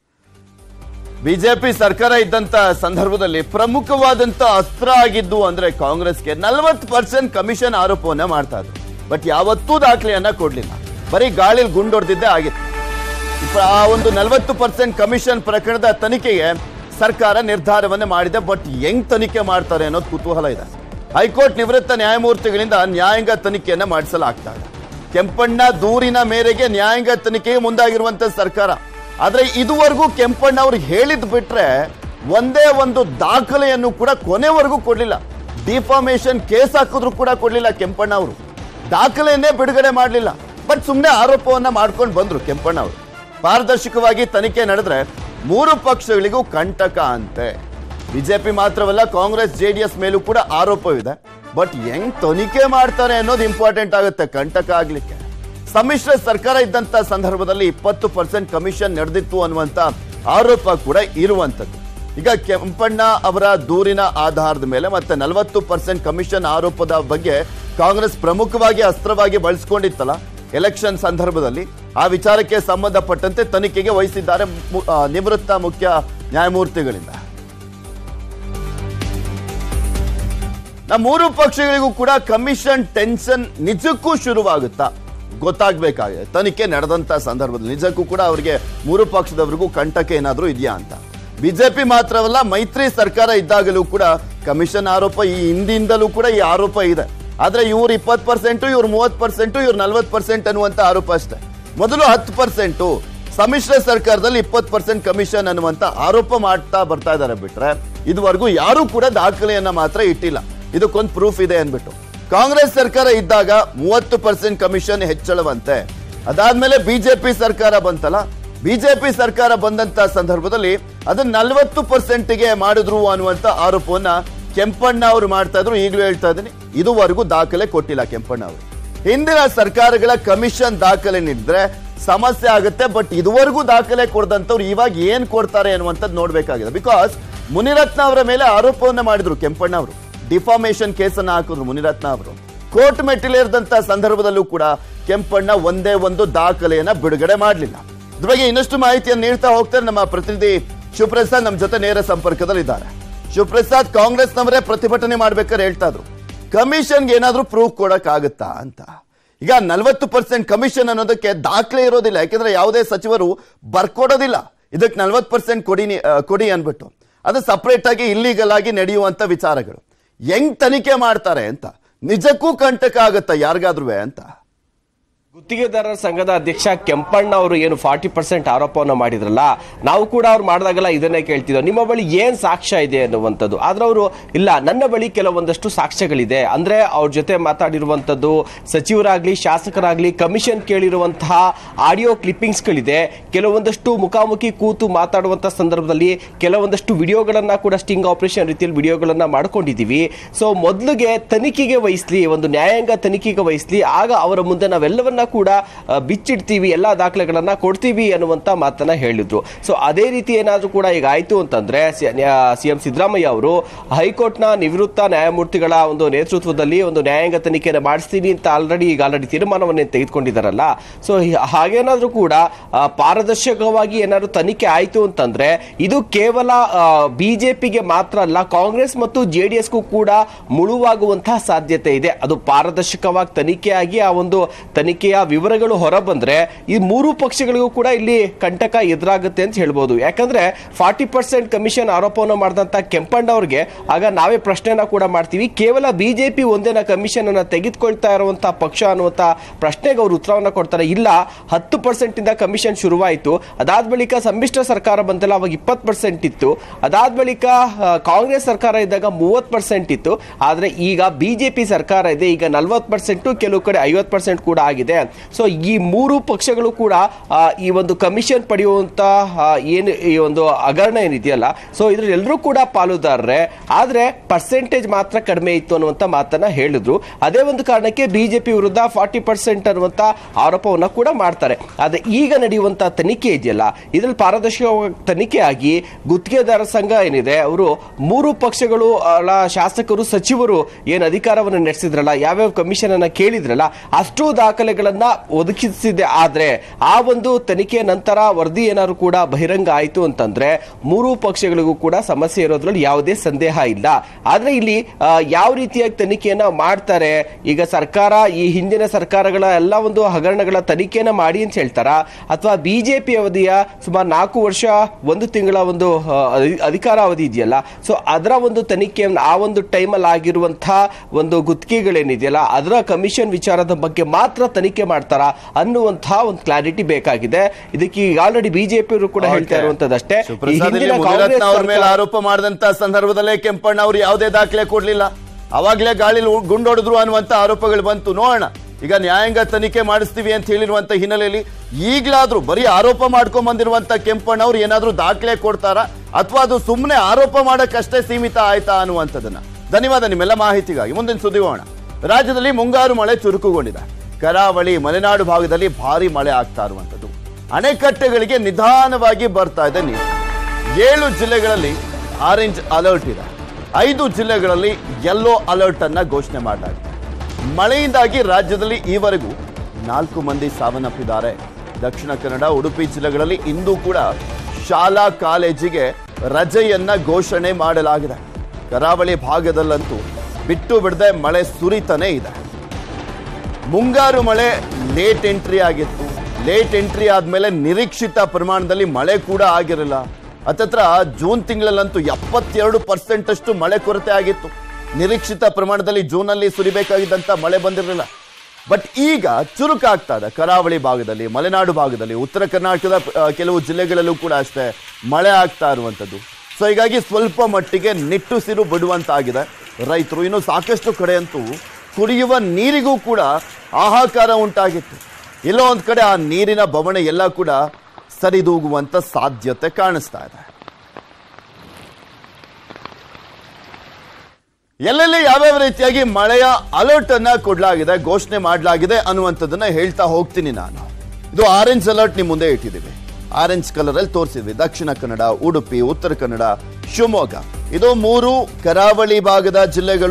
ಬಿಜೆಪಿ ಸರ್ಕಾರ ಇದ್ದಂತ ಸಂದರ್ಭದಲ್ಲಿ ಪ್ರಮುಖವಾದಂತ ಅಸ್ತ್ರ ಆಗಿದ್ದು ಅಂದ್ರೆ ಕಾಂಗ್ರೆಸ್ಗೆ ನಲವತ್ತು ಪರ್ಸೆಂಟ್ ಕಮಿಷನ್ ಆರೋಪವನ್ನ ಮಾಡ್ತಾ ಇದ್ರು ಬಟ್ ಯಾವತ್ತೂ ದಾಖಲೆಯನ್ನ ಕೊಡ್ಲಿಲ್ಲ ಬರೀ ಗಾಳಿಲಿ ಗುಂಡೊಡ್ದಿದ್ದೇ ಆಗಿತ್ತು ಇಪ್ಪ- ಆ ಒಂದು ನಲವತ್ತು ಪರ್ಸೆಂಟ್ ಕಮಿಷನ್ ಪ್ರಕರಣದ ತನಿಖೆಗೆ ಸರ್ಕಾರ ನಿರ್ಧಾರವನ್ನ ಮಾಡಿದೆ ಬಟ್ ಹೆಂಗ್ ತನಿಖೆ ಮಾಡ್ತಾರೆ ಅನ್ನೋದು ಕುತೂಹಲ ಇದೆ ಹೈಕೋರ್ಟ್ ನಿವೃತ್ತ ನ್ಯಾಯಮೂರ್ತಿಗಳಿಂದ ನ್ಯಾಯಾಂಗ ತನಿಖೆಯನ್ನ ಮಾಡಿಸಲಾಗ್ತಾ ಇದೆ ಕೆಂಪಣ್ಣ ದೂರಿನ ಮೇರೆಗೆ ನ್ಯಾಯಾಂಗ ತನಿಖೆಗೆ ಮುಂದಾಗಿರುವಂತ ಸರ್ಕಾರ ಆದ್ರೆ ಇದುವರೆಗೂ ಕೆಂಪಣ್ಣ ಅವ್ರಿಗೆ ಹೇಳಿದ್ ಬಿಟ್ರೆ ಒಂದೇ ಒಂದು ದಾಖಲೆಯನ್ನು ಕೂಡ ಕೊನೆವರೆಗೂ ಕೊಡ್ಲಿಲ್ಲ ಡಿಫಾಮೇಶನ್ ಕೇಸ್ ಹಾಕಿದ್ರು ಕೂಡ ಕೊಡ್ಲಿಲ್ಲ ಕೆಂಪಣ್ಣ ಅವರು ದಾಖಲೆಯನ್ನೇ ಬಿಡುಗಡೆ ಮಾಡಲಿಲ್ಲ ಬಟ್ ಸುಮ್ಮನೆ ಆರೋಪವನ್ನ ಮಾಡ್ಕೊಂಡು ಬಂದ್ರು ಕೆಂಪಣ್ಣ ಅವರು ಪಾರದರ್ಶಕವಾಗಿ ತನಿಖೆ ನಡೆದ್ರೆ ಮೂರು ಪಕ್ಷಗಳಿಗೂ ಕಂಟಕ ಅಂತೆ ಬಿಜೆಪಿ ಮಾತ್ರವಲ್ಲ ಕಾಂಗ್ರೆಸ್ ಜೆಡಿಎಸ್ ಮೇಲೂ ಕೂಡ ಆರೋಪವಿದೆ ಬಟ್ ಹೆಂಗ್ ತನಿಖೆ ಮಾಡ್ತಾರೆ ಅನ್ನೋದು ಇಂಪಾರ್ಟೆಂಟ್ ಆಗುತ್ತೆ ಕಂಟಕ ಆಗ್ಲಿಕ್ಕೆ ಸಮ್ಮಿಶ್ರ ಸರ್ಕಾರ ಇದ್ದಂತ ಸಂದರ್ಭದಲ್ಲಿ ಇಪ್ಪತ್ತು ಪರ್ಸೆಂಟ್ ಕಮಿಷನ್ ನಡೆದಿತ್ತು ಅನ್ನುವಂತ ಆರೋಪ ಕೂಡ ಇರುವಂತದ್ದು ಈಗ ಕೆಂಪಣ್ಣ ಅವರ ದೂರಿನ ಆಧಾರದ ಮೇಲೆ ಮತ್ತೆ ನಲವತ್ತು ಪರ್ಸೆಂಟ್ ಕಮಿಷನ್ ಆರೋಪದ ಬಗ್ಗೆ ಕಾಂಗ್ರೆಸ್ ಪ್ರಮುಖವಾಗಿ ಅಸ್ತ್ರವಾಗಿ ಬಳಸ್ಕೊಂಡಿತ್ತಲ್ಲ ಎಲೆಕ್ಷನ್ ಸಂದರ್ಭದಲ್ಲಿ ಆ ವಿಚಾರಕ್ಕೆ ಸಂಬಂಧಪಟ್ಟಂತೆ ತನಿಖೆಗೆ ವಹಿಸಿದ್ದಾರೆ ಮು- ಆ, ನಿವೃತ್ತ ಮುಖ್ಯ ನ್ಯಾಯಮೂರ್ತಿಗಳಿಂದ ನಮ್ಮ ಮೂರು ಪಕ್ಷಗಳಿಗೂ ಕೂಡ ಕಮಿಷನ್ ಟೆನ್ಷನ್ ನಿಜಕ್ಕೂ ಶುರುವಾಗುತ್ತಾ ಗೊತ್ತಾಗ್ಬೇಕಾಗಿದೆ ತನಿಖೆ ನಡೆದಂತ ಸಂದರ್ಭದಲ್ಲಿ ನಿಜಕ್ಕೂ ಕೂಡ ಅವರಿಗೆ ಮೂರು ಪಕ್ಷದವರಿಗೂ ಕಂಟಕ ಏನಾದ್ರೂ ಇದೆಯಾ ಅಂತ ಬಿಜೆಪಿ ಮಾತ್ರವಲ್ಲ ಮೈತ್ರಿ ಸರ್ಕಾರ ಇದ್ದಾಗಲೂ ಕೂಡ ಕಮಿಷನ್ ಆರೋಪ ಈ ಹಿಂದಿಂದಲೂ ಕೂಡ ಈ ಆರೋಪ ಇದೆ ಆದ್ರೆ ಇವ್ರು ಇಪ್ಪತ್ತು ಪರ್ಸೆಂಟು ಇವ್ರು ಮೂವತ್ತು ಪರ್ಸೆಂಟು ಇವ್ರು ನಲ್ವತ್ತು ಪರ್ಸೆಂಟ್ ಅನ್ನುವಂತ ಆರೋಪ ಅಷ್ಟೇ ಮೊದಲು ಹತ್ತು ಪರ್ಸೆಂಟು ಸಮ್ಮಿಶ್ರ ಸರ್ಕಾರದಲ್ಲಿ ಇಪ್ಪತ್ತು ಪರ್ಸೆಂಟ್ ಕಮಿಷನ್ ಅನ್ನುವಂತ ಆರೋಪ ಮಾಡ್ತಾ ಬರ್ತಾ ಇದ್ದಾರೆ ಬಿಟ್ರೆ ಇದುವರೆಗೂ ಯಾರೂ ಕೂಡ ದಾಖಲೆಯನ್ನ ಮಾತ್ರ ಇಟ್ಟಿಲ್ಲ ಇದಕ್ಕೊಂದು ಪ್ರೂಫ್ ಇದೆ ಅನ್ಬಿಟ್ಟು ಕಾಂಗ್ರೆಸ್ ಸರ್ಕಾರ ಇದ್ದಾಗ ಮೂವತ್ತು ಪರ್ಸೆಂಟ್ ಕಮಿಷನ್ ಹೆಚ್ಚಳವಂತೆ ಅದಾದ್ಮೇಲೆ ಬಿಜೆಪಿ ಸರ್ಕಾರ ಬಂತಲ್ಲ ಬಿಜೆಪಿ ಸರ್ಕಾರ ಬಂದಂತ ಸಂದರ್ಭದಲ್ಲಿ ಅದನ್ನ ನಲವತ್ತು ಪರ್ಸೆಂಟ್ಗೆ ಮಾಡಿದ್ರು ಅನ್ನುವಂತ ಆರೋಪವನ್ನ ಕೆಂಪಣ್ಣ ಅವರು ಮಾಡ್ತಾ ಇದ್ರು ಈಗಲೂ ಹೇಳ್ತಾ ಇದ್ದೀನಿ ಇದುವರೆಗೂ ದಾಖಲೆ ಕೊಟ್ಟಿಲ್ಲ ಕೆಂಪಣ್ಣ ಅವರು ಹಿಂದಿನ ಸರ್ಕಾರಗಳ ಕಮಿಷನ್ ದಾಖಲೆ ನೀಡಿದ್ರೆ ಸಮಸ್ಯೆ ಆಗುತ್ತೆ ಬಟ್ ಇದುವರೆಗೂ ದಾಖಲೆ ಕೊಡದಂತವ್ರು ಇವಾಗ ಏನ್ ಕೊಡ್ತಾರೆ ಅನ್ನುವಂಥದ್ದು ನೋಡ್ಬೇಕಾಗಿದೆ ಬಿಕಾಸ್ ಮುನಿರತ್ನ ಅವರ ಮೇಲೆ ಆರೋಪವನ್ನ ಮಾಡಿದ್ರು ಕೆಂಪಣ್ಣ ಅವರು ಡಿಫಾಮೇಶನ್ ಕೇಸನ್ನ ಹಾಕಿದ್ರು ಮುನಿರತ್ನ ಅವರು ಕೋರ್ಟ್ ಮೆಟ್ಟಿಲೇರಿದಂತ ಸಂದರ್ಭದಲ್ಲೂ ಕೂಡ ಕೆಂಪಣ್ಣ ಒಂದೇ ಒಂದು ದಾಖಲೆಯನ್ನ ಬಿಡುಗಡೆ ಮಾಡಲಿಲ್ಲ ಇದ್ರ ಬಗ್ಗೆ ಇನ್ನಷ್ಟು ಮಾಹಿತಿಯನ್ನು ನೀಡ್ತಾ ಹೋಗ್ತಾರೆ ನಮ್ಮ ಪ್ರತಿನಿಧಿ ಶಿವಪ್ರಸಾದ್ ನಮ್ಮ ಜೊತೆ ನೇರ ಸಂಪರ್ಕದಲ್ಲಿದ್ದಾರೆ ಶಿವಪ್ರಸಾದ್ ಕಾಂಗ್ರೆಸ್ನವರೇ ಪ್ರತಿಭಟನೆ ಮಾಡ್ಬೇಕಾದ್ರೆ ಹೇಳ್ತಾ ಇದ್ರು ಕಮಿಷನ್ಗೆ ಏನಾದ್ರೂ ಪ್ರೂಫ್ ಕೊಡಕ್ ಆಗುತ್ತಾ ಅಂತ ಈಗ ನಲವತ್ತು ಪರ್ಸೆಂಟ್ ಕಮಿಷನ್ ಅನ್ನೋದಕ್ಕೆ ದಾಖಲೆ ಇರೋದಿಲ್ಲ ಯಾಕೆಂದ್ರೆ ಯಾವುದೇ ಸಚಿವರು ಬರ್ಕೊಡೋದಿಲ್ಲ ಇದಕ್ಕೆ ನಲ್ವತ್ತು ಪರ್ಸೆಂಟ್ ಕೊಡಿ ನೀ- ಆ, ಕೊಡಿ ಅನ್ಬಿಟ್ಟು ಅದು ಸಪರೇಟ್ ಆಗಿ ಇಲ್ಲಿಗಲ್ ಆಗಿ ನಡೆಯುವಂತ ವಿಚಾರಗಳು ಹೆಂಗ್ ತನಿಖೆ ಮಾಡ್ತಾರೆ ಅಂತ ನಿಜಕ್ಕೂ ಕಂಟಕ ಆಗತ್ತಾ ಯಾರಿಗಾದ್ರೂ ಅಂತ ಗುತ್ತಿಗೆದಾರರ ಸಂಘದ ಅಧ್ಯಕ್ಷ ಕೆಂಪಣ್ಣ ಅವರು ಏನು ಫಾರ್ಟಿ ಪರ್ಸೆಂಟ್ ಆರೋಪವನ್ನು ಮಾಡಿದ್ರಲ್ಲ ನಾವು ಕೂಡ ಅವ್ರು ಮಾಡಿದಾಗೆಲ್ಲ ಇದನ್ನೇ ಕೇಳ್ತಿದ್ದೋ ನಿಮ್ಮ ಬಳಿ ಏನ್ ಸಾಕ್ಷ್ಯ ಇದೆ ಅನ್ನುವಂಥದ್ದು ಆದ್ರೆ ಅವರು ಇಲ್ಲ ನನ್ನ ಬಳಿ ಕೆಲವೊಂದಷ್ಟು ಸಾಕ್ಷ್ಯಗಳಿದೆ ಅಂದ್ರೆ ಅವ್ರ ಜೊತೆ ಮಾತಾಡಿರುವಂಥದ್ದು ಸಚಿವರಾಗ್ಲಿ ಶಾಸಕರಾಗ್ಲಿ ಕಮಿಷನ್ ಕೇಳಿರುವಂತಹ ಆಡಿಯೋ ಕ್ಲಿಪ್ಪಿಂಗ್ಸ್ಗಳಿದೆ ಕೆಲವೊಂದಷ್ಟು ಮುಖಾಮುಖಿ ಕೂತು ಮಾತಾಡುವಂಥ ಸಂದರ್ಭದಲ್ಲಿ ಕೆಲವೊಂದಷ್ಟು ವಿಡಿಯೋಗಳನ್ನ ಕೂಡ ಸ್ಟಿಂಗ್ ಆಪರೇಷನ್ ರೀತಿಯಲ್ಲಿ ವಿಡಿಯೋಗಳನ್ನ ಮಾಡ್ಕೊಂಡಿದ್ದೀವಿ ಸೊ ಮೊದಲಿಗೆ ತನಿಖೆಗೆ ವಹಿಸ್ಲಿ ಒಂದು ನ್ಯಾಯಾಂಗ ತನಿಖೆಗೆ ವಹಿಸ್ಲಿ ಆಗ ಅವರ ಮುಂದೆ ನಾವೆಲ್ಲವನ್ನ ಕೂಡ ಆ, ಬಿಚ್ಚಿಡ್ತೀವಿ ಎಲ್ಲ ದಾಖಲೆಗಳನ್ನ ಕೊಡ್ತೀವಿ ಅನ್ನುವಂತ ಮಾತನ್ನ ಹೇಳಿದ್ರು ಸೊ ಅದೇ ರೀತಿ ಏನಾದ್ರೂ ಕೂಡ ಈಗ ಆಯ್ತು ಅಂತಂದ್ರೆ ಸಿ ಎಂ ಸಿದ್ದರಾಮಯ್ಯ ಅವರು ಹೈಕೋರ್ಟ್ನ ನಿವೃತ್ತ ನ್ಯಾಯಮೂರ್ತಿಗಳ ಒಂದು ನೇತೃತ್ವದಲ್ಲಿ ಒಂದು ನ್ಯಾಯಾಂಗ ತನಿಖೆಯನ್ನು ಮಾಡಿಸ್ತೀನಿ ಅಂತ ಆಲ್ರೆಡಿ ಈಗ ಆಲ್ರೆಡಿ ತೀರ್ಮಾನವನ್ನೇ ತೆಗೆದುಕೊಂಡಿದ್ದಾರಲ್ಲ ಸೊ ಹಾಗೇನಾದ್ರೂ ಕೂಡ ಆ, ಪಾರದರ್ಶಕವಾಗಿ ಏನಾದ್ರು ತನಿಖೆ ಆಯ್ತು ಅಂತಂದ್ರೆ ಇದು ಕೇವಲ ಬಿಜೆಪಿಗೆ ಮಾತ್ರ ಅಲ್ಲ ಕಾಂಗ್ರೆಸ್ ಮತ್ತು ಜೆ ಡಿ ಎಸ್ಗೂ ಕೂಡ ಮುಳುವಾಗುವಂತಹ ಸಾಧ್ಯತೆ ಇದೆ ಅದು ಪಾರದರ್ಶಕವಾಗಿ ತನಿಖೆಯಾಗಿ ಆ ಒಂದು ತನಿಖೆಯ ವಿವರಗಳು ಹೊರ ಬಂದ್ರೆ ಈ ಮೂರು ಪಕ್ಷಗಳಿಗೂ ಕೂಡ ಇಲ್ಲಿ ಕಂಟಕ ಎದುರಾಗುತ್ತೆ ಅಂತ ಹೇಳ್ಬೋದು ಯಾಕಂದ್ರೆ ಫಾರ್ಟಿ ಪರ್ಸೆಂಟ್ ಕಮಿಷನ್ ಆರೋಪವನ್ನು ಮಾಡಿದಂತ ಕೆಂಪಣ್ಣ ಅವ್ರಿಗೆ ಆಗ ನಾವೇ ಪ್ರಶ್ನೆನ ಕೂಡ ಮಾಡ್ತೀವಿ ಕೇವಲ ಬಿಜೆಪಿ ಒಂದೇನ ಕಮಿಷನ್ ಅನ್ನ ತೆಗೆದುಕೊಳ್ತಾ ಇರುವಂತಹ ಪಕ್ಷ ಅನ್ನುವಂತ ಪ್ರಶ್ನೆಗೆ ಅವರು ಉತ್ತರವನ್ನ ಕೊಡ್ತಾರೆ ಇಲ್ಲ ಹತ್ತು ಪರ್ಸೆಂಟ್ ಇಂದ ಕಮಿಷನ್ ಶುರುವಾಯಿತು ಅದಾದ ಬಳಿಕ ಸಮ್ಮಿಶ್ರ ಸರ್ಕಾರ ಬಂತಲ್ಲ ಅವಾಗ ಇಪ್ಪತ್ತು ಪರ್ಸೆಂಟ್ ಇತ್ತು ಅದಾದ ಬಳಿಕ ಆ, ಕಾಂಗ್ರೆಸ್ ಸರ್ಕಾರ ಇದ್ದಾಗ ಮೂವತ್ತು ಪರ್ಸೆಂಟ್ ಇತ್ತು ಆದ್ರೆ ಈಗ ಬಿಜೆಪಿ ಸರ್ಕಾರ ಇದೆ ಈಗ ನಲ್ವತ್ತು ಪರ್ಸೆಂಟ್ ಕೆಲವು ಕಡೆ ಐವತ್ತು ಪರ್ಸೆಂಟ್ ಕೂಡ ಆಗಿದೆ ಸೊ ಈ ಮೂರು ಪಕ್ಷಗಳು ಕೂಡ ಆ, ಈ ಒಂದು ಕಮಿಷನ್ ಪಡೆಯುವಂತ ಆ, ಏನು ಈ ಒಂದು ಹಗರಣ ಏನಿದೆಯಲ್ಲ ಸೊ ಇದ್ರಲ್ಲಿ ಎಲ್ಲರೂ ಕೂಡ ಪಾಲುದಾರರೇ ಆದ್ರೆ ಪರ್ಸೆಂಟೇಜ್ ಮಾತ್ರ ಕಡಿಮೆ ಇತ್ತು ಅನ್ನುವಂತ ಮಾತನ್ನ ಹೇಳಿದ್ರು ಅದೇ ಒಂದು ಕಾರಣಕ್ಕೆ ಬಿಜೆಪಿ ವಿರುದ್ಧ ಫಾರ್ಟಿ ಪರ್ಸೆಂಟ್ ಅನ್ನುವಂತ ಆರೋಪವನ್ನ ಕೂಡ ಮಾಡ್ತಾರೆ ಆದ್ರೆ ಈಗ ನಡೆಯುವಂತ ತನಿಖೆ ಇದೆಯಲ್ಲ ಇದ್ರಲ್ಲಿ ಪಾರದರ್ಶಕ ತನಿಖೆ ಆಗಿ ಗುತ್ತಿಗೆದಾರ ಸಂಘ ಏನಿದೆ ಅವರು ಮೂರು ಪಕ್ಷಗಳು ಅಲ್ಲ ಶಾಸಕರು ಸಚಿವರು ಏನು ಅಧಿಕಾರವನ್ನು ನಡೆಸಿದ್ರಲ್ಲ ಯಾವ್ಯಾವ ಕಮಿಷನ್ ಅನ್ನ ಕೇಳಿದ್ರಲ್ಲ ಅಷ್ಟು ದಾಖಲೆಗಳನ್ನ ಒದಗಿಸಿದೆ ಆದ್ರೆ ಆ ಒಂದು ತನಿಖೆಯ ನಂತರ ವರದಿ ಏನಾದ್ರು ಕೂಡ ಬಹಿರಂಗ ಆಯಿತು ಅಂತಂದ್ರೆ ಮೂರು ಪಕ್ಷಗಳಿಗೂ ಕೂಡ ಸಮಸ್ಯೆ ಇರೋದ್ರಲ್ಲಿ ಯಾವುದೇ ಸಂದೇಹ ಇಲ್ಲ ಆದ್ರೆ ಇಲ್ಲಿ ಆ, ಯಾವ ರೀತಿಯಾಗಿ ತನಿಖೆಯನ್ನ ಮಾಡ್ತಾರೆ ಈಗ ಸರ್ಕಾರ ಈ ಹಿಂದಿನ ಸರ್ಕಾರಗಳ ಎಲ್ಲ ಒಂದು ಹಗರಣಗಳ ತನಿಖೆಯನ್ನ ಮಾಡಿ ಅಂತ ಹೇಳ್ತಾರ ಅಥವಾ ಬಿಜೆಪಿ ಅವಧಿಯ ಸುಮಾರು ನಾಲ್ಕು ವರ್ಷ ಒಂದು ತಿಂಗಳ ಒಂದು ಆ, ಅಧಿ- ಅಧಿಕಾರ ಅವಧಿ ಇದೆಯಲ್ಲ ಸೊ ಅದರ ಒಂದು ತನಿಖೆ ಆ ಒಂದು ಟೈಮಲ್ಲಿ ಆಗಿರುವಂತಹ ಒಂದು ಗುತ್ತಿಗೆಗಳೇನಿದೆಯಲ್ಲ ಅದರ ಕಮಿಷನ್ ವಿಚಾರದ ಬಗ್ಗೆ ಮಾತ್ರ ತನಿಖೆ ಮಾಡ್ತಾರಾ ಅನ್ನುವಂತಹ ಒಂದು ಕ್ಲಾರಿಟಿ ಬೇಕಾಗಿದೆ ಇದಕ್ಕೆ ಈಗ ಆಲ್ರೆಡಿ ಬಿಜೆಪಿ ಅವರು ಕೂಡ ಹೇಳ್ತಾ ಇರುವಂತದಷ್ಟೇ ಈ ಶಿವಪ್ರಸಾದ್ ಇಲ್ಲಿ ಹಿಂದಿನ ಮುನಿರತ್ನ ಕಾಂಗ್ರೆಸ್ ಅವ್ರ ಮೇಲೆ ಸರ್ಕಾರ- ಆರೋಪ ಮಾಡಿದಂತ ಸಂದರ್ಭದಲ್ಲೇ ಕೆಂಪಣ್ಣ ಅವರು ಯಾವುದೇ ದಾಖಲೆ ಕೊಡ್ಲಿಲ್ಲ ಅವಾಗ್ಲೇ ಗಾಳಿಲಿ ಉ- ಗುಂಡೊಡೆದ್ರು ಅನ್ನುವಂತ ಆರೋಪಗಳು ಬಂತು ನೋಡೋಣ ಈಗ ನ್ಯಾಯಾಂಗ ತನಿಖೆ ಮಾಡಿಸ್ತೀವಿ ಅಂತ ಹೇಳಿರುವಂತ ಹಿನ್ನೆಲೆಯಲ್ಲಿ ಈಗ್ಲಾದ್ರೂ ಬರೀ ಆರೋಪ ಮಾಡ್ಕೊಂಡ್ ಬಂದಿರುವಂತ ಕೆಂಪಣ್ಣ ಅವ್ರು ಏನಾದ್ರೂ ದಾಖಲೆ ಕೊಡ್ತಾರಾ ಅಥವಾ ಅದು ಸುಮ್ಮನೆ ಆರೋಪ ಮಾಡಕ್ಕಷ್ಟೇ ಸೀಮಿತ ಆಯ್ತಾ ಅನ್ನುವಂಥದ್ದನ್ನ ಧನ್ಯವಾದ ನಿಮ್ಮೆಲ್ಲ ಮಾಹಿತಿಗಾಗಿ ಮುಂದಿನ ಸುದ್ದಿ ಹೋಗೋಣ ರಾಜ್ಯದಲ್ಲಿ ಮುಂಗಾರು ಮಳೆ ಚುರುಕುಗೊಂಡಿದೆ ಕರಾವಳಿ ಮಲೆನಾಡು ಭಾಗದಲ್ಲಿ ಭಾರಿ ಮಳೆ ಆಗ್ತಾ ಇರುವಂಥದ್ದು ಅಣೆಕಟ್ಟೆಗಳಿಗೆ ನಿಧಾನವಾಗಿ ಬರ್ತಾ ಇದೆ ನೀರು ಏಳು ಜಿಲ್ಲೆಗಳಲ್ಲಿ ಆರೆಂಜ್ ಅಲರ್ಟ್ ಇದೆ ಐದು ಜಿಲ್ಲೆಗಳಲ್ಲಿ ಯೆಲ್ಲೋ ಅಲರ್ಟ್ ಅನ್ನ ಘೋಷಣೆ ಮಾಡಲಾಗಿದೆ ಮಳೆಯಿಂದಾಗಿ ರಾಜ್ಯದಲ್ಲಿ ಈವರೆಗೂ ನಾಲ್ಕು ಮಂದಿ ಸಾವನ್ನಪ್ಪಿದ್ದಾರೆ ದಕ್ಷಿಣ ಕನ್ನಡ ಉಡುಪಿ ಜಿಲ್ಲೆಗಳಲ್ಲಿ ಇಂದು ಕೂಡ ಶಾಲಾ ಕಾಲೇಜಿಗೆ ರಜೆಯನ್ನ ಘೋಷಣೆ ಮಾಡಲಾಗಿದೆ ಕರಾವಳಿ ಭಾಗದಲ್ಲಂತೂ ಬಿಟ್ಟು ಬಿಡದೆ ಮಳೆ ಸುರಿತಾನೇ ಇದೆ ಮುಂಗಾರು ಮಳೆ ಲೇಟ್ ಎಂಟ್ರಿ ಆಗಿತ್ತು ಲೇಟ್ ಎಂಟ್ರಿ ಆದ್ಮೇಲೆ ನಿರೀಕ್ಷಿತ ಪ್ರಮಾಣದಲ್ಲಿ ಮಳೆ ಕೂಡ ಆಗಿರಲಿಲ್ಲ ಹತ್ತತ್ರ ಜೂನ್ ತಿಂಗಳಲ್ಲಂತೂ ಎಪ್ಪತ್ತೆರಡು ಪರ್ಸೆಂಟ್ ಅಷ್ಟು ಮಳೆ ಕೊರತೆ ಆಗಿತ್ತು ನಿರೀಕ್ಷಿತ ಪ್ರಮಾಣದಲ್ಲಿ ಜೂನಲ್ಲಿ ಸುರಿಬೇಕಾಗಿದ್ದಂತ ಮಳೆ ಬಂದಿರಲಿಲ್ಲ ಬಟ್ ಈಗ ಚುರುಕಾಗ್ತಾ ಇದೆ ಕರಾವಳಿ ಭಾಗದಲ್ಲಿ ಮಲೆನಾಡು ಭಾಗದಲ್ಲಿ ಉತ್ತರ ಕರ್ನಾಟಕದ ಆ, ಕೆಲವು ಜಿಲ್ಲೆಗಳಲ್ಲೂ ಕೂಡ ಅಷ್ಟೇ ಮಳೆ ಆಗ್ತಾ ಇರುವಂಥದ್ದು ಸೊ ಹೀಗಾಗಿ ಸ್ವಲ್ಪ ಮಟ್ಟಿಗೆ ನಿಟ್ಟುಸಿರು ಬಿಡುವಂತಾಗಿದೆ ರೈತರು ಇನ್ನು ಸಾಕಷ್ಟು ಕಡೆ ಅಂತೂ ಕುಡಿಯುವ ನೀರಿಗೂ ಕೂಡ ಹಾಹಾಕಾರ ಉಂಟಾಗಿತ್ತು ಎಲ್ಲೋ ಒಂದ್ ಕಡೆ ಆ ನೀರಿನ ಬವಣೆ ಎಲ್ಲ ಕೂಡ ಸರಿದೂಗುವಂತ ಸಾಧ್ಯತೆ ಕಾಣಿಸ್ತಾ ಇದೆ ಎಲ್ಲೆಲ್ಲಿ ಯಾವ್ಯಾವ ರೀತಿಯಾಗಿ ಮಳೆಯ ಅಲರ್ಟ್ ಅನ್ನ ಕೊಡಲಾಗಿದೆ ಘೋಷಣೆ ಮಾಡಲಾಗಿದೆ ಅನ್ನುವಂಥದ್ದನ್ನ ಹೇಳ್ತಾ ಹೋಗ್ತೀನಿ ನಾನು ಇದು ಆರೆಂಜ್ ಅಲರ್ಟ್ ನಿಮ್ ಮುಂದೆ ಇಟ್ಟಿದ್ದೀವಿ ಆರೆಂಜ್ ಕಲರ್ ಅಲ್ಲಿ ತೋರಿಸಿದ್ವಿ ದಕ್ಷಿಣ ಕನ್ನಡ ಉಡುಪಿ ಉತ್ತರ ಕನ್ನಡ ಶಿವಮೊಗ್ಗ ಇದು ಮೂರು ಕರಾವಳಿ ಭಾಗದ ಜಿಲ್ಲೆಗಳು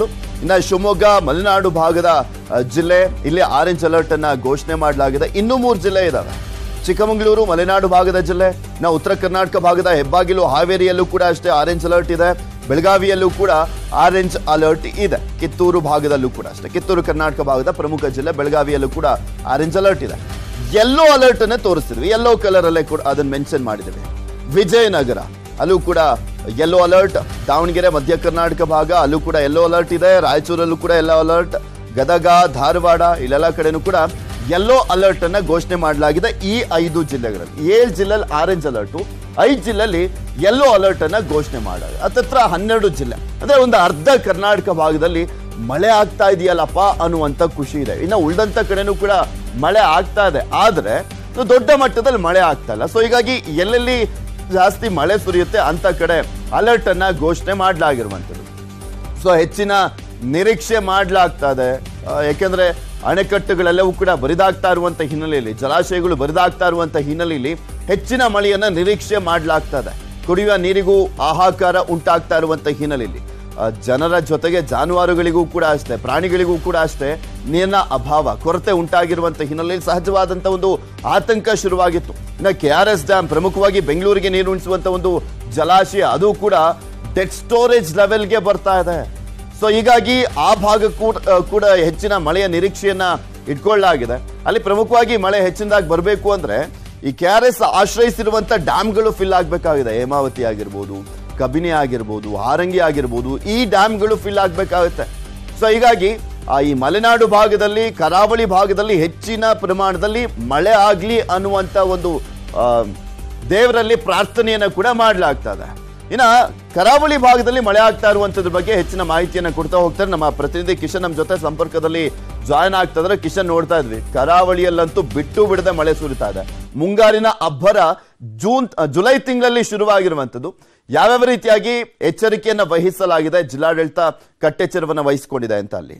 ಇನ್ನ ಶಿವಮೊಗ್ಗ ಮಲೆನಾಡು ಭಾಗದ ಆ, ಜಿಲ್ಲೆ ಇಲ್ಲಿ ಆರೆಂಜ್ ಅಲರ್ಟ್ ಅನ್ನ ಘೋಷಣೆ ಮಾಡಲಾಗಿದೆ ಇನ್ನೂ ಮೂರು ಜಿಲ್ಲೆ ಇದಾವೆ ಚಿಕ್ಕಮಗಳೂರು ಮಲೆನಾಡು ಭಾಗದ ಜಿಲ್ಲೆ ನಾ ಉತ್ತರ ಕರ್ನಾಟಕ ಭಾಗದ ಹೆಬ್ಬಾಗಿಲು ಹಾವೇರಿಯಲ್ಲೂ ಕೂಡ ಅಷ್ಟೇ ಆರೆಂಜ್ ಅಲರ್ಟ್ ಇದೆ ಬೆಳಗಾವಿಯಲ್ಲೂ ಕೂಡ ಆರೆಂಜ್ ಅಲರ್ಟ್ ಇದೆ ಕಿತ್ತೂರು ಭಾಗದಲ್ಲೂ ಕೂಡ ಅಷ್ಟೇ ಕಿತ್ತೂರು ಕರ್ನಾಟಕ ಭಾಗದ ಪ್ರಮುಖ ಜಿಲ್ಲೆ ಬೆಳಗಾವಿಯಲ್ಲೂ ಕೂಡ ಆರೆಂಜ್ ಅಲರ್ಟ್ ಇದೆ ಯೆಲ್ಲೋ ಅಲರ್ಟ್ ಅನ್ನೇ ತೋರಿಸ್ತಿದ್ವಿ ಯೆಲ್ಲೋ ಕಲರ್ ಅಲ್ಲೇ ಕೂಡ ಅದನ್ನ ಮೆನ್ಷನ್ ಮಾಡಿದ್ದೀವಿ ವಿಜಯನಗರ ಅಲ್ಲೂ ಕೂಡ ಯೆಲ್ಲೋ ಅಲರ್ಟ್ ದಾವಣಗೆರೆ ಮಧ್ಯ ಕರ್ನಾಟಕ ಭಾಗ ಅಲ್ಲೂ ಕೂಡ ಯೆಲ್ಲೋ ಅಲರ್ಟ್ ಇದೆ ರಾಯಚೂರಲ್ಲೂ ಕೂಡ ಯೆಲ್ಲೋ ಅಲರ್ಟ್ ಗದಗ ಧಾರವಾಡ ಇಲ್ಲೆಲ್ಲ ಕಡೆನೂ ಕೂಡ ಯೆಲ್ಲೋ ಅಲರ್ಟ್ ಅನ್ನ ಘೋಷಣೆ ಮಾಡಲಾಗಿದೆ ಈ ಐದು ಜಿಲ್ಲೆಗಳಲ್ಲಿ ಏಳು ಜಿಲ್ಲೆಯಲ್ಲಿ ಆರೆಂಜ್ ಅಲರ್ಟು ಐದು ಜಿಲ್ಲೆಯಲ್ಲಿ ಯೆಲ್ಲೋ ಅಲರ್ಟ್ ಅನ್ನ ಘೋಷಣೆ ಮಾಡಲಾಗಿದೆ ಹತ್ತತ್ರ ಹನ್ನೆರಡು ಜಿಲ್ಲೆ ಅಂದ್ರೆ ಒಂದು ಅರ್ಧ ಕರ್ನಾಟಕ ಭಾಗದಲ್ಲಿ ಮಳೆ ಆಗ್ತಾ ಇದೆಯಲ್ಲಪ್ಪ ಅನ್ನುವಂತ ಖುಷಿ ಇದೆ ಇನ್ನು ಉಳಿದಂತ ಕಡೆನೂ ಕೂಡ ಮಳೆ ಆಗ್ತಾ ಇದೆ ಆದ್ರೆ ದೊಡ್ಡ ಮಟ್ಟದಲ್ಲಿ ಮಳೆ ಆಗ್ತಾ ಇಲ್ಲ ಸೊ ಹೀಗಾಗಿ ಎಲ್ಲೆಲ್ಲಿ ಜಾಸ್ತಿ ಮಳೆ ಸುರಿಯುತ್ತೆ ಅಂತ ಕಡೆ ಅಲರ್ಟ್ ಅನ್ನ ಘೋಷಣೆ ಮಾಡಲಾಗಿರುವಂಥದ್ದು ಸೊ ಹೆಚ್ಚಿನ ನಿರೀಕ್ಷೆ ಮಾಡಲಾಗ್ತಾ ಇದೆ ಆ, ಯಾಕೆಂದ್ರೆ ಅಣೆಕಟ್ಟುಗಳೆಲ್ಲವೂ ಕೂಡ ಬರಿದಾಗ್ತಾ ಇರುವಂತ ಹಿನ್ನೆಲೆಯಲ್ಲಿ ಜಲಾಶಯಗಳು ಬರಿದಾಗ್ತಾ ಇರುವಂತ ಹಿನ್ನೆಲೆಯಲ್ಲಿ ಹೆಚ್ಚಿನ ಮಳೆಯನ್ನ ನಿರೀಕ್ಷೆ ಮಾಡಲಾಗ್ತಾ ಇದೆ ಕುಡಿಯುವ ನೀರಿಗೂ ಹಾಹಾಕಾರ ಉಂಟಾಗ್ತಾ ಇರುವಂತ ಹಿನ್ನೆಲೆಯಲ್ಲಿ ಆ, ಜನರ ಜೊತೆಗೆ ಜಾನುವಾರುಗಳಿಗೂ ಕೂಡ ಅಷ್ಟೇ ಪ್ರಾಣಿಗಳಿಗೂ ಕೂಡ ಅಷ್ಟೇ ನೀರಿನ ಅಭಾವ ಕೊರತೆ ಉಂಟಾಗಿರುವಂತ ಹಿನ್ನೆಲೆಯಲ್ಲಿ ಸಹಜವಾದಂತ ಒಂದು ಆತಂಕ ಶುರುವಾಗಿತ್ತು ಇನ್ನು ಕೆ ಆರ್ ಎಸ್ ಡ್ಯಾಮ್ ಪ್ರಮುಖವಾಗಿ ಬೆಂಗಳೂರಿಗೆ ನೀರು ಉಣಿಸುವಂತ ಒಂದು ಜಲಾಶಯ ಅದು ಕೂಡ ಡೆಡ್ ಸ್ಟೋರೇಜ್ ಲೆವೆಲ್ಗೆ ಬರ್ತಾ ಇದೆ ಸೊ ಹೀಗಾಗಿ ಆ ಭಾಗ ಕೂಡ ಕೂಡ ಹೆಚ್ಚಿನ ಮಳೆಯ ನಿರೀಕ್ಷೆಯನ್ನ ಇಟ್ಕೊಳ್ಳಲಾಗಿದೆ ಅಲ್ಲಿ ಪ್ರಮುಖವಾಗಿ ಮಳೆ ಹೆಚ್ಚಿನದಾಗಿ ಬರಬೇಕು ಅಂದ್ರೆ ಈ ಕೆ ಆರ್ ಎಸ್ ಆಶ್ರಯಿಸಿರುವಂತ ಡ್ಯಾಮ್ಗಳು ಫಿಲ್ ಆಗಬೇಕಾಗಿದೆ ಹೇಮಾವತಿ ಆಗಿರ್ಬೋದು ಕಬಿನಿ ಆಗಿರ್ಬೋದು ಹಾರಂಗಿ ಆಗಿರ್ಬೋದು ಈ ಡ್ಯಾಮ್ಗಳು ಫಿಲ್ ಆಗಬೇಕಾಗುತ್ತೆ ಸೊ ಹೀಗಾಗಿ ಆ ಈ ಮಲೆನಾಡು ಭಾಗದಲ್ಲಿ ಕರಾವಳಿ ಭಾಗದಲ್ಲಿ ಹೆಚ್ಚಿನ ಪ್ರಮಾಣದಲ್ಲಿ ಮಳೆ ಆಗ್ಲಿ ಅನ್ನುವಂತ ಒಂದು ಆ, ದೇವರಲ್ಲಿ ಪ್ರಾರ್ಥನೆಯನ್ನ ಕೂಡ ಮಾಡಲಾಗ್ತದೆ ಇನ್ನ ಕರಾವಳಿ ಭಾಗದಲ್ಲಿ ಮಳೆ ಆಗ್ತಾ ಇರುವಂತದ್ರ ಬಗ್ಗೆ ಹೆಚ್ಚಿನ ಮಾಹಿತಿಯನ್ನ ಕೊಡ್ತಾ ಹೋಗ್ತಾರೆ ನಮ್ಮ ಪ್ರತಿನಿಧಿ ಕಿಶನ್ ನಮ್ಮ ಜೊತೆ ಸಂಪರ್ಕದಲ್ಲಿ ಜಾಯ್ನ್ ಆಗ್ತಾ ಇದ್ರೆ ಕಿಶನ್ ನೋಡ್ತಾ ಇದ್ವಿ ಕರಾವಳಿಯಲ್ಲಂತೂ ಬಿಟ್ಟು ಬಿಡದೆ ಮಳೆ ಸುರಿತಾ ಇದೆ ಮುಂಗಾರಿನ ಅಬ್ಬರ ಜೂನ್ ಜುಲೈ ತಿಂಗಳಲ್ಲಿ ಶುರುವಾಗಿರುವಂತದ್ದು ಯಾವ್ಯಾವ ರೀತಿಯಾಗಿ ಎಚ್ಚರಿಕೆಯನ್ನ ವಹಿಸಲಾಗಿದೆ ಜಿಲ್ಲಾಡಳಿತ ಕಟ್ಟೆಚ್ಚರವನ್ನ ವಹಿಸಿಕೊಂಡಿದೆ ಅಂತ ಅಲ್ಲಿ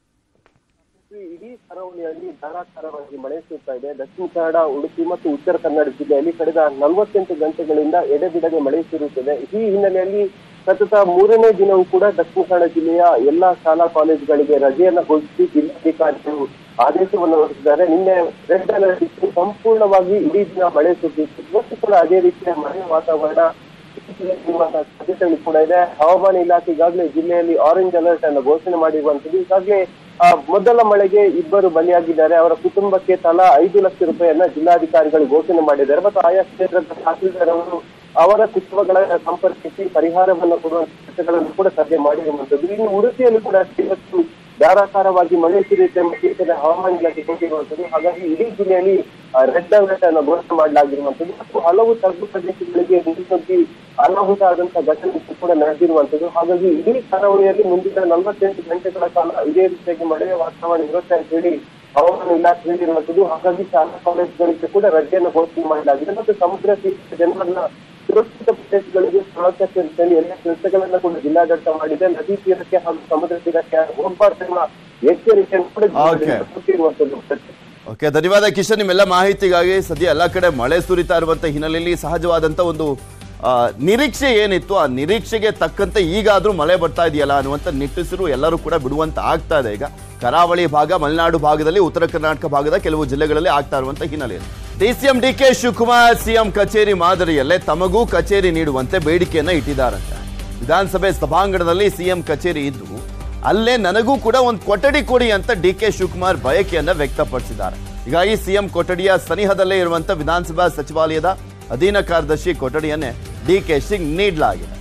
ಇಡೀ ಕರಾವಳಿಯಲ್ಲಿ ಧಾರಾಕಾರವಾಗಿ ಮಳೆ ಸುರಿತಾ ಇದೆ ದಕ್ಷಿಣ ಕನ್ನಡ ಉಡುಪಿ ಮತ್ತು ಉತ್ತರ ಕನ್ನಡ ಜಿಲ್ಲೆಯಲ್ಲಿ ಕಳೆದ ನಲವತ್ತೆಂಟು ಗಂಟೆಗಳಿಂದ ಎಡೆಬಿಡದೆ ಮಳೆ ಸುರಿಯುತ್ತಿದೆ ಈ ಹಿನ್ನೆಲೆಯಲ್ಲಿ ಸತತ ಮೂರನೇ ದಿನವೂ ಕೂಡ ದಕ್ಷಿಣ ಕನ್ನಡ ಜಿಲ್ಲೆಯ ಎಲ್ಲಾ ಶಾಲಾ ಕಾಲೇಜುಗಳಿಗೆ ರಜೆಯನ್ನ ಘೋಷಿಸಿ ಜಿಲ್ಲಾಧಿಕಾರಿಗಳು ಆದೇಶವನ್ನು ಹೊರಡಿಸಿದ್ದಾರೆ ನಿನ್ನೆ ರೆಡ್ ಅಲರ್ಟ್ ಇತ್ತು ಸಂಪೂರ್ಣವಾಗಿ ಇಡೀ ದಿನ ಮಳೆ ಸುರಿದಿತ್ತು ಇವತ್ತು ಕೂಡ ಅದೇ ರೀತಿಯ ಮಳೆ ವಾತಾವರಣ ಇರುವಂತಹ ಸಾಧ್ಯತೆಗಳು ಕೂಡ ಇದೆ ಹವಾಮಾನ ಇಲಾಖೆ ಈಗಾಗಲೇ ಜಿಲ್ಲೆಯಲ್ಲಿ ಆರೆಂಜ್ ಅಲರ್ಟ್ ಅನ್ನು ಘೋಷಣೆ ಮಾಡಿರುವಂತದ್ದು ಈಗಾಗಲೇ ಆ, ಮೊದಲ ಮಳೆಗೆ ಇಬ್ಬರು ಬಲಿಯಾಗಿದ್ದಾರೆ ಅವರ ಕುಟುಂಬಕ್ಕೆ ತಲಾ ಐದು ಲಕ್ಷ ರೂಪಾಯಿಯನ್ನ ಜಿಲ್ಲಾಧಿಕಾರಿಗಳು ಘೋಷಣೆ ಮಾಡಿದ್ದಾರೆ ಮತ್ತು ಆಯಾ ಕ್ಷೇತ್ರದ ತಹಸೀಲ್ದಾರ್ ಅವರು ಅವರ ಕುಟುಂಬಗಳನ್ನ ಸಂಪರ್ಕಿಸಿ ಪರಿಹಾರವನ್ನು ಕೊಡುವ ಕೆಲಸಗಳನ್ನು ಕೂಡ ಸಭೆ ಮಾಡಿರುವಂತದ್ದು ಇನ್ನು ಉಡುಪಿಯಲ್ಲಿ ಕೂಡ ಅಷ್ಟೇ ಇವತ್ತು ಧಾರಾಕಾರವಾಗಿ ಮಳೆ ಸುರಿಯುತ್ತೆ ಎಂಬ ಸೂಚನೆ ಹವಾಮಾನ ಇಲಾಖೆ ಕೊಟ್ಟಿರುವಂತದ್ದು ಹಾಗಾಗಿ ಇಡೀ ಜಿಲ್ಲೆಯಲ್ಲಿ ರೆಡ್ ಅಲರ್ಟ್ ಅನ್ನು ಘೋಷಣೆ ಮಾಡಲಾಗಿರುವಂತದ್ದು ಮತ್ತು ಹಲವು ತಗ್ಗು ಪ್ರದೇಶಗಳಿಗೆ ನೀರು ನುಗ್ಗಿ ಅನಾಹುತ ಆದಂತಹ ಘಟನೆ ಕೂಡ ನಡೆದಿರುವಂತದ್ದು ಹಾಗಾಗಿ ಇಡೀ ಕರಾವಳಿಯಲ್ಲಿ ಮುಂದಿನ ನಲವತ್ತೆಂಟು ಗಂಟೆಗಳ ಕಾಲ ಇದೇ ರೀತಿಯಾಗಿ ಮಳೆಯ ವಾತಾವರಣ ಇರುತ್ತೆ ಅಂತ ಹೇಳಿ ಹವಾಮಾನ ಇಲಾಖೆ ಹೇಳಿರುವಂತದ್ದು ಹಾಗಾಗಿ ಶಾಲಾ ಕಾಲೇಜುಗಳಿಗೆ ಕೂಡ ರಜೆಯನ್ನು ಘೋಷಣೆ ಮಾಡಲಾಗಿದೆ ಮತ್ತು ಸಮುದ್ರ ತೀರದ ಜನರನ್ನ ಸುರಕ್ಷಿತ ಪ್ರದೇಶಗಳಿಗೆ ಸ್ಥಳಾಂತರಿಸುವ ರೀತಿಯಲ್ಲಿ ಎಲ್ಲ ಕೆಲಸಗಳನ್ನ ಕೂಡ ಜಿಲ್ಲಾಡಳಿತ ಮಾಡಿದೆ ನದಿ ತೀರಕ್ಕೆ ಹಾಗೂ ಸಮುದ್ರ ತೀರಕ್ಕೆ ಹೋಗಬಾರ್ದು ಎಂಬ ಎಚ್ಚರಿಕೆಯನ್ನು ಕೂಡ ಜಿಲ್ಲಾಡಳಿತ ಕೊಟ್ಟಿರುವಂತದ್ದು ಓಕೆ ಧನ್ಯವಾದ ಕಿಶನ್ ನಿಮ್ಮೆಲ್ಲ ಮಾಹಿತಿಗಾಗಿ ಸದ್ಯ ಎಲ್ಲ ಕಡೆ ಮಳೆ ಸುರಿತಾ ಇರುವಂತ ಹಿನ್ನೆಲೆಯಲ್ಲಿ ಸಹಜವಾದಂತ ಒಂದು ಆ, ನಿರೀಕ್ಷೆ ಏನಿತ್ತು ಆ ನಿರೀಕ್ಷೆಗೆ ತಕ್ಕಂತೆ ಈಗಾದ್ರೂ ಮಳೆ ಬರ್ತಾ ಇದೆಯಲ್ಲ ಅನ್ನುವಂಥ ನಿಟ್ಟುಸಿರು ಎಲ್ಲರೂ ಕೂಡ ಬಿಡುವಂತ ಆಗ್ತಾ ಇದೆ ಈಗ ಕರಾವಳಿ ಭಾಗ ಮಲೆನಾಡು ಭಾಗದಲ್ಲಿ ಉತ್ತರ ಕರ್ನಾಟಕ ಭಾಗದ ಕೆಲವು ಜಿಲ್ಲೆಗಳಲ್ಲಿ ಆಗ್ತಾ ಇರುವಂತ ಹಿನ್ನೆಲೆಯಲ್ಲಿ DCM D K Shivakumar CM ಕಚೇರಿ ಮಾದರಿಯಲ್ಲೇ ತಮಗೂ ಕಚೇರಿ ನೀಡುವಂತೆ ಬೇಡಿಕೆಯನ್ನ ಇಟ್ಟಿದ್ದಾರಂತೆ ವಿಧಾನಸಭೆ ಸಭಾಂಗಣದಲ್ಲಿ ಸಿಎಂ ಕಚೇರಿ ಇದ್ದು ಅಲ್ಲೇ ನನಗೂ ಕೂಡ ಒಂದು ಕೊಠಡಿ ಕೊಡಿ ಅಂತ ಡಿ ಕೆ ಶಿವಕುಮಾರ್ ಬಯಕೆಯನ್ನ ವ್ಯಕ್ತಪಡಿಸಿದ್ದಾರೆ ಹೀಗಾಗಿ ಸಿಎಂ ಕೊಠಡಿಯ ಸನಿಹದಲ್ಲೇ ಇರುವಂತ ವಿಧಾನಸಭಾ ಸಚಿವಾಲಯದ ಅಧೀನ ಕಾರ್ಯದರ್ಶಿ ಕೊಠಡಿಯನ್ನೇ ಡಿ ಕೆ ಸಿಂಗ್ ನೀಡಲಾಗಿದೆ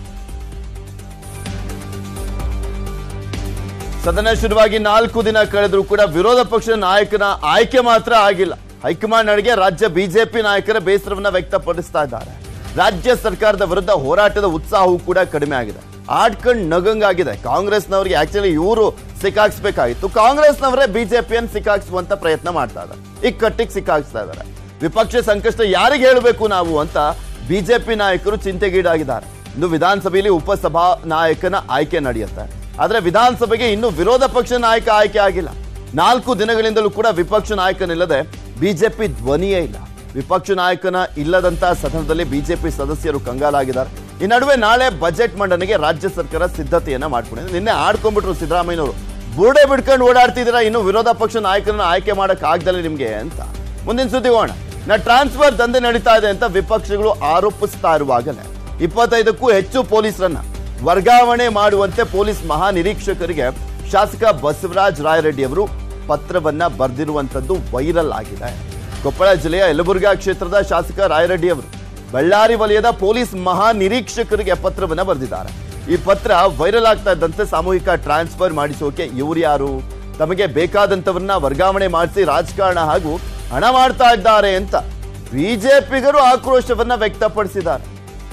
ಸದನ ಶುರುವಾಗಿ ನಾಲ್ಕು ದಿನ ಕಳೆದರೂ ಕೂಡ ವಿರೋಧ ಪಕ್ಷದ ನಾಯಕನ ಆಯ್ಕೆ ಮಾತ್ರ ಆಗಿಲ್ಲ ಹೈಕಮಾಂಡ್ ನಡುಗೆ ರಾಜ್ಯ ಬಿಜೆಪಿ ನಾಯಕರ ಬೇಸರವನ್ನ ವ್ಯಕ್ತಪಡಿಸ್ತಾ ಇದ್ದಾರೆ ರಾಜ್ಯ ಸರ್ಕಾರದ ವಿರುದ್ಧ ಹೋರಾಟದ ಉತ್ಸಾಹವೂ ಕೂಡ ಕಡಿಮೆ ಆಗಿದೆ ಆಡ್ಕಂಡ್ ನಗಂಗಾಗಿದೆ ಕಾಂಗ್ರೆಸ್ನವರಿಗೆ ಆಕ್ಚುಲಿ ಇವರು ಸಿಕ್ಕಾಕ್ಸ್ಬೇಕಾಗಿತ್ತು ಕಾಂಗ್ರೆಸ್ನವರೇ ಬಿಜೆಪಿಯನ್ನು ಸಿಕ್ಕಾಕ್ಸುವಂತ ಪ್ರಯತ್ನ ಮಾಡ್ತಾ ಇದ್ದಾರೆ ಈ ಕಟ್ಟಿಗೆ ಸಿಕ್ಕಾಕ್ಸ್ತಾ ಇದ್ದಾರೆ ವಿಪಕ್ಷ ಸಂಕಷ್ಟ ಯಾರಿಗೆ ಹೇಳಬೇಕು ನಾವು ಅಂತ ಬಿಜೆಪಿ ನಾಯಕರು ಚಿಂತೆಗೀಡಾಗಿದ್ದಾರೆ ಇನ್ನು ವಿಧಾನಸಭೆಯಲ್ಲಿ ಉಪಸಭಾ ನಾಯಕನ ಆಯ್ಕೆ ನಡೆಯುತ್ತೆ ಆದ್ರೆ ವಿಧಾನಸಭೆಗೆ ಇನ್ನು ವಿರೋಧ ಪಕ್ಷ ನಾಯಕ ಆಯ್ಕೆ ಆಗಿಲ್ಲ ನಾಲ್ಕು ದಿನಗಳಿಂದಲೂ ಕೂಡ ವಿಪಕ್ಷ ನಾಯಕನಿಲ್ಲದೆ ಬಿಜೆಪಿ ಧ್ವನಿಯೇ ಇಲ್ಲ ವಿಪಕ್ಷ ನಾಯಕನ ಇಲ್ಲದಂತ ಸದನದಲ್ಲಿ ಬಿಜೆಪಿ ಸದಸ್ಯರು ಕಂಗಾಲಾಗಿದ್ದಾರೆ ಈ ನಡುವೆ ನಾಳೆ ಬಜೆಟ್ ಮಂಡನೆಗೆ ರಾಜ್ಯ ಸರ್ಕಾರ ಸಿದ್ಧತೆಯನ್ನ ಮಾಡ್ಕೊಂಡಿದೆ ನಿನ್ನೆ ಆಡ್ಕೊಂಡ್ಬಿಟ್ರು ಸಿದ್ದರಾಮಯ್ಯನವರು ಬುರುಡೆ ಬಿಡ್ಕೊಂಡು ಓಡಾಡ್ತಿದ್ದೀರಾ ಇನ್ನು ವಿರೋಧ ಪಕ್ಷ ನಾಯಕರನ್ನ ಆಯ್ಕೆ ಮಾಡಕ್ ಆಗ್ದಲ್ಲ ನಿಮ್ಗೆ ಅಂತ ಮುಂದಿನ ಸುದ್ದಿ ಹೋಗೋಣ ನಾ ಟ್ರಾನ್ಸ್ಫರ್ ದಂಧೆ ನಡೀತಾ ಇದೆ ಅಂತ ವಿಪಕ್ಷಗಳು ಆರೋಪಿಸ್ತಾ ಇರುವಾಗಲೇ ಇಪ್ಪತ್ತೈದಕ್ಕೂ ಹೆಚ್ಚು ಪೊಲೀಸರನ್ನ ವರ್ಗಾವಣೆ ಮಾಡುವಂತೆ ಪೊಲೀಸ್ ಮಹಾನಿರೀಕ್ಷಕರಿಗೆ ಶಾಸಕ ಬಸವರಾಜ ರಾಯರೆಡ್ಡಿ ಅವರು ಪತ್ರವನ್ನ ಬರೆದಿರುವಂತದ್ದು ವೈರಲ್ ಆಗಿದೆ ಕೊಪ್ಪಳ ಜಿಲ್ಲೆಯ ಯಲಬುರ್ಗಾ ಕ್ಷೇತ್ರದ ಶಾಸಕ ರಾಯರೆಡ್ಡಿ ಅವರು ಬಳ್ಳಾರಿ ವಲಯದ ಪೊಲೀಸ್ ಮಹಾನಿರೀಕ್ಷಕರಿಗೆ ಪತ್ರವನ್ನ ಬರೆದಿದ್ದಾರೆ ಈ ಪತ್ರ ವೈರಲ್ ಆಗ್ತಾ ಇದ್ದಂತೆ ಸಾಮೂಹಿಕ ಟ್ರಾನ್ಸ್ಫರ್ ಮಾಡಿಸೋಕೆ ಇವ್ರು ಯಾರು ತಮಗೆ ಬೇಕಾದಂತವನ್ನ ವರ್ಗಾವಣೆ ಮಾಡಿಸಿ ರಾಜಕಾರಣ ಹಾಗೂ ಹಣ ಮಾಡ್ತಾ ಇದ್ದಾರೆ ಅಂತ ಬಿಜೆಪಿಗರು ಆಕ್ರೋಶವನ್ನ ವ್ಯಕ್ತಪಡಿಸಿದ್ದಾರೆ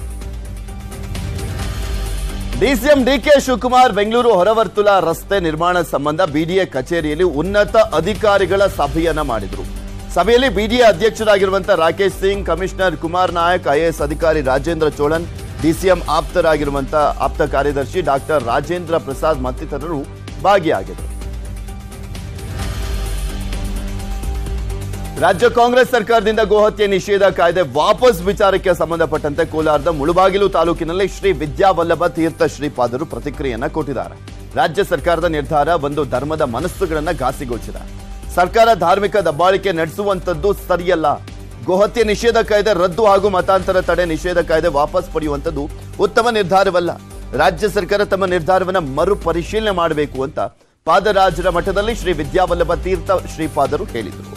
ಡಿಸಿಎಂ ಡಿಕೆ ಶಿವಕುಮಾರ್ ಬೆಂಗಳೂರು ಹೊರವರ್ತುಲ ರಸ್ತೆ ನಿರ್ಮಾಣ ಸಂಬಂಧ ಬಿಡಿಎ ಕಚೇರಿಯಲ್ಲಿ ಉನ್ನತ ಅಧಿಕಾರಿಗಳ ಸಭೆಯನ್ನ ಮಾಡಿದ್ರು ಸಭೆಯಲ್ಲಿ ಬಿಡಿಎ ಅಧ್ಯಕ್ಷರಾಗಿರುವಂತಹ ರಾಕೇಶ್ ಸಿಂಗ್ ಕಮಿಷನರ್ ಕುಮಾರ್ ನಾಯಕ್ ಐಎಎಸ್ ಅಧಿಕಾರಿ ರಾಜೇಂದ್ರ ಚೋಳನ್ ಡಿಸಿಎಂ ಆಪ್ತರಾಗಿರುವಂತಹ ಆಪ್ತ ಕಾರ್ಯದರ್ಶಿ ಡಾಕ್ಟರ್ ರಾಜೇಂದ್ರ ಪ್ರಸಾದ್ ಮತ್ತಿತರರು ಭಾಗಿಯಾಗಿದ್ದರು ರಾಜ್ಯ ಕಾಂಗ್ರೆಸ್ ಸರ್ಕಾರದಿಂದ ಗೋಹತ್ಯೆ ನಿಷೇಧ ಕಾಯ್ದೆ ವಾಪಸ್ ವಿಚಾರಕ್ಕೆ ಸಂಬಂಧಪಟ್ಟಂತೆ ಕೋಲಾರದ ಮುಳುಬಾಗಿಲು ತಾಲೂಕಿನಲ್ಲಿ ಶ್ರೀ ವಿದ್ಯಾವಲ್ಲಭ ತೀರ್ಥ ಶ್ರೀಪಾದರು ಪ್ರತಿಕ್ರಿಯೆಯನ್ನ ಕೊಟ್ಟಿದ್ದಾರೆ ರಾಜ್ಯ ಸರ್ಕಾರದ ನಿರ್ಧಾರ ಒಂದು ಧರ್ಮದ ಮನಸ್ಸುಗಳನ್ನ ಘಾಸಿಗೊಳಿಸಿದೆ ಸರ್ಕಾರ ಧಾರ್ಮಿಕ ದಬ್ಬಾಳಿಕೆ ನಡೆಸುವಂತದ್ದು ಸರಿಯಲ್ಲ ಗೋಹತ್ಯೆ ನಿಷೇಧ ಕಾಯ್ದೆ ರದ್ದು ಹಾಗೂ ಮತಾಂತರ ತಡೆ ನಿಷೇಧ ಕಾಯ್ದೆ ವಾಪಸ್ ಪಡೆಯುವಂತದ್ದು ಉತ್ತಮ ನಿರ್ಧಾರವಲ್ಲ ರಾಜ್ಯ ಸರ್ಕಾರ ತಮ್ಮ ನಿರ್ಧಾರವನ್ನ ಮರುಪರಿಶೀಲನೆ ಮಾಡಬೇಕು ಅಂತ ಪಾದರಾಜರ ಮಠದಲ್ಲಿ ಶ್ರೀ ವಿದ್ಯಾವಲ್ಲಭ ತೀರ್ಥ ಶ್ರೀಪಾದರು ಹೇಳಿದರು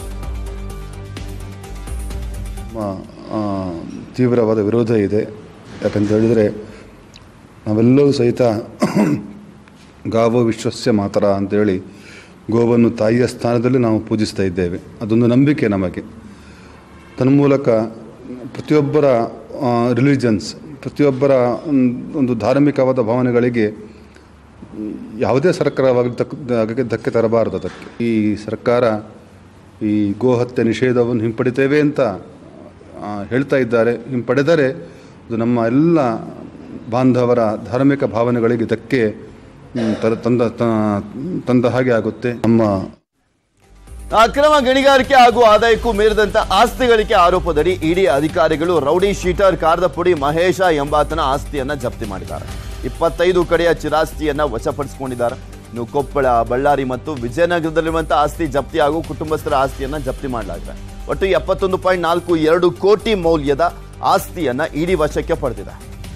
ನಮ್ಮ, ಆ, ತೀವ್ರವಾದ ವಿರೋಧ ಇದೆ ಯಾಕಂತ ಹೇಳಿದರೆ ನಾವೆಲ್ಲರೂ ಸಹಿತ ಗಾವೋ ವಿಶ್ವಸ್ಯ ಮಾತರ ಅಂತೇಳಿ ಗೋವನ್ನು ತಾಯಿಯ ಸ್ಥಾನದಲ್ಲಿ ನಾವು ಪೂಜಿಸ್ತಾ ಇದ್ದೇವೆ ಅದೊಂದು ನಂಬಿಕೆ ನಮಗೆ ತನ್ಮೂಲಕ ಪ್ರತಿಯೊಬ್ಬರ ರಿಲಿಜನ್ಸ್ ಪ್ರತಿಯೊಬ್ಬರ ಒಂದು- ಒಂದು ಧಾರ್ಮಿಕವಾದ ಭಾವನೆಗಳಿಗೆ ಯಾವುದೇ ಸರ್ಕಾರವಾಗಲಿ ತಕ್ಕ ಧಕ್ಕೆ- ಧಕ್ಕೆ ತರಬಾರದು ಅದಕ್ಕೆ ಈ ಸರ್ಕಾರ ಈ ಗೋಹತ್ಯೆ ನಿಷೇಧವನ್ನು ಹಿಂಪಡಿತೇವೆ ಅಂತ ಆ, ಹೇಳ್ತಾ ಇದ್ದಾರೆ ಹಿಂಪಡೆದರೆ ಅದು ನಮ್ಮ ಎಲ್ಲ ಬಾಂಧವರ ಧಾರ್ಮಿಕ ಭಾವನೆಗಳಿಗೆ ಧಕ್ಕೆ ಹ್ಮ್, ತರ- ತಂದ ತ- ತಂದ ಹಾಗೆ ಆಗುತ್ತೆ ನಮ್ಮ ಅಕ್ರಮ ಗಣಿಗಾರಿಕೆ ಹಾಗೂ ಆದಾಯಕ್ಕೂ ಮೀರಿದಂತ ಆಸ್ತಿ ಗಳಿಕೆ ಆರೋಪದಡಿ ಇಡಿ ಅಧಿಕಾರಿಗಳು ರೌಡಿ ಶೀಟರ್ ಕಾರದಪುಡಿ ಮಹೇಶ ಎಂಬಾತನ ಆಸ್ತಿಯನ್ನ ಜಪ್ತಿ ಮಾಡಿದ್ದಾರೆ ಇಪ್ಪತ್ತೈದು ಕಡೆಯ ಚಿರಾಸ್ತಿಯನ್ನ ವಶಪಡಿಸಿಕೊಂಡಿದ್ದಾರೆ ಇನ್ನು ಕೊಪ್ಪಳ ಬಳ್ಳಾರಿ ಮತ್ತು ವಿಜಯನಗರದಲ್ಲಿರುವಂತಹ ಆಸ್ತಿ ಜಪ್ತಿ ಹಾಗೂ ಕುಟುಂಬಸ್ಥರ ಆಸ್ತಿಯನ್ನ ಜಪ್ತಿ ಮಾಡಲಾಗಿದೆ ಒಟ್ಟು ಎಪ್ಪತ್ತೊಂದು ಪಾಯಿಂಟ್ ನಾಲ್ಕು ಎರಡು ಕೋಟಿ ಮೌಲ್ಯದ ಆಸ್ತಿಯನ್ನ ಇಡಿ ವಶಕ್ಕೆ ಪಡೆದಿದೆ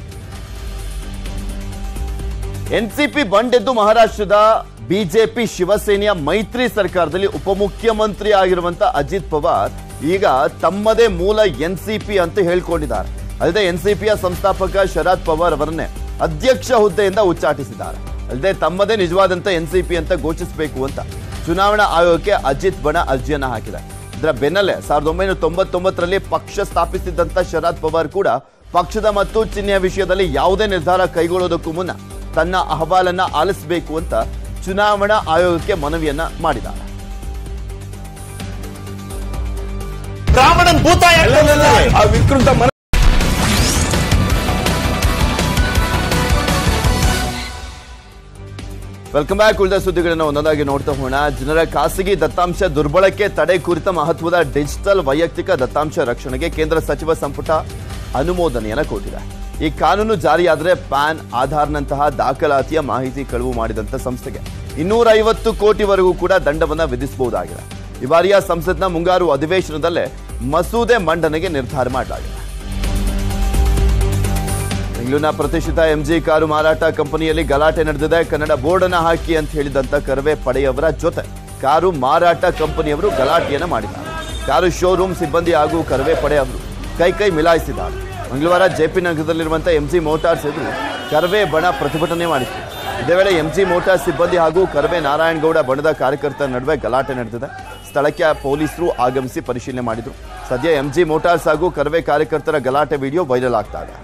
ಎನ್ಸಿಪಿ ಬಂಡೆದ್ದು ಮಹಾರಾಷ್ಟ್ರದ ಬಿಜೆಪಿ ಶಿವಸೇನೆಯ ಮೈತ್ರಿ ಸರ್ಕಾರದಲ್ಲಿ ಉಪಮುಖ್ಯಮಂತ್ರಿ ಆಗಿರುವಂತ ಅಜಿತ್ ಪವಾರ್ ಈಗ ತಮ್ಮದೇ ಮೂಲ ಎನ್ಸಿಪಿ ಅಂತ ಹೇಳ್ಕೊಂಡಿದ್ದಾರೆ ಅಲ್ಲದೆ ಎನ್ಸಿಪಿಯ ಸಂಸ್ಥಾಪಕ ಶರದ್ ಪವಾರ್ ಅವರನ್ನೇ ಅಧ್ಯಕ್ಷ ಹುದ್ದೆಯಿಂದ ಉಚ್ಚಾಟಿಸಿದ್ದಾರೆ ಅಲ್ಲದೆ ತಮ್ಮದೇ ನಿಜವಾದಂತ ಎನ್ಸಿಪಿ ಅಂತ ಘೋಷಿಸಬೇಕು ಅಂತ ಚುನಾವಣಾ ಆಯೋಗಕ್ಕೆ ಅಜಿತ್ ಬಣ ಅರ್ಜಿಯನ್ನ ಹಾಕಿದೆ ಇದರ ಬೆನ್ನಲ್ಲೇ ಸಾವಿರದ ಒಂಬೈನೂರ ತೊಂಬತ್ತೊಂಬತ್ತರಲ್ಲಿ ಪಕ್ಷ ಸ್ಥಾಪಿಸಿದಂತ ಶರದ್ ಪವಾರ್ ಕೂಡ ಪಕ್ಷದ ಮತ್ತು ಚಿಹ್ನೆಯ ವಿಷಯದಲ್ಲಿ ಯಾವುದೇ ನಿರ್ಧಾರ ಕೈಗೊಳ್ಳೋದಕ್ಕೂ ಮುನ್ನ ತನ್ನ ಅಹವಾಲನ್ನ ಆಲಿಸಬೇಕು ಅಂತ ಚುನಾವಣಾ ಆಯೋಗಕ್ಕೆ ಮನವಿಯನ್ನ ಮಾಡಿದ್ದಾರೆ ಬ್ರಾಹ್ಮಣನ್ ಭೂತ ಆ ವಿಕೃತ ಮನ ವೆಲ್ಕಮ್ ಬ್ಯಾಕ್ ಉಳಿದ ಸುದ್ದಿಗಳನ್ನು ಒಂದೊಂದಾಗಿ ನೋಡ್ತಾ ಹೋಗೋಣ ಜನರ ಖಾಸಗಿ ದತ್ತಾಂಶ ದುರ್ಬಳಕೆ ತಡೆ ಕುರಿತ ಮಹತ್ವದ ಡಿಜಿಟಲ್ ವೈಯಕ್ತಿಕ ದತ್ತಾಂಶ ರಕ್ಷಣೆಗೆ ಕೇಂದ್ರ ಸಚಿವ ಸಂಪುಟ ಅನುಮೋದನೆಯನ್ನ ಕೊಟ್ಟಿದೆ ಈ ಕಾನೂನು ಜಾರಿಯಾದರೆ ಪ್ಯಾನ್ ಆಧಾರ್ನಂತಹ ದಾಖಲಾತಿಯ ಮಾಹಿತಿ ಕಳುವು ಮಾಡಿದಂತ ಸಂಸ್ಥೆಗೆ ಇನ್ನೂರ ಐವತ್ತು ಕೋಟಿವರೆಗೂ ಕೂಡ ದಂಡವನ್ನ ವಿಧಿಸಬಹುದಾಗಿದೆ ಈ ಬಾರಿಯ ಸಂಸತ್ನ ಮುಂಗಾರು ಅಧಿವೇಶನದಲ್ಲೇ ಮಸೂದೆ ಮಂಡನೆಗೆ ನಿರ್ಧಾರ ಮಾಡಲಾಗಿದೆ ಬೆಂಗಳೂರಿನ ಪ್ರತಿಷ್ಠಿತ ಎಂಜಿ ಕಾರು ಮಾರಾಟ ಕಂಪನಿಯಲ್ಲಿ ಗಲಾಟೆ ನಡೆದಿದೆ ಕನ್ನಡ ಬೋರ್ಡ್ ಅನ್ನ ಹಾಕಿ ಅಂತ ಹೇಳಿದಂತ ಕರವೇ ಪಡೆಯವರ ಜೊತೆ ಕಾರು ಮಾರಾಟ ಕಂಪನಿಯವರು ಗಲಾಟೆಯನ್ನ ಮಾಡಿದ್ದಾರೆ ಕಾರು ಶೋರೂಮ್ ಸಿಬ್ಬಂದಿ ಹಾಗೂ ಕರವೇ ಪಡೆ ಅವರು ಕೈ ಕೈ ಮಿಲಾಯಿಸಿದ್ದಾರೆ ಮಂಗಳವಾರ ಜೆಪಿ ನಗರದಲ್ಲಿರುವಂತಹ ಎಂಜಿ ಮೋಟಾರ್ಸ್ ಎದುರು ಕರವೇ ಬಣ ಪ್ರತಿಭಟನೆ ಮಾಡಿತ್ತು ಇದೇ ವೇಳೆ ಎಂಜಿ ಮೋಟಾರ್ಸ್ ಸಿಬ್ಬಂದಿ ಹಾಗೂ ಕರವೇ ನಾರಾಯಣಗೌಡ ಬಣದ ಕಾರ್ಯಕರ್ತರ ನಡುವೆ ಗಲಾಟೆ ನಡೆದಿದೆ ಸ್ಥಳಕ್ಕೆ ಪೊಲೀಸರು ಆಗಮಿಸಿ ಪರಿಶೀಲನೆ ಮಾಡಿದ್ರು ಸದ್ಯ ಎಂಜಿ ಮೋಟಾರ್ಸ್ ಹಾಗೂ ಕರವೇ ಕಾರ್ಯಕರ್ತರ ಗಲಾಟೆ ವಿಡಿಯೋ ವೈರಲ್ ಆಗ್ತಾ ಇದೆ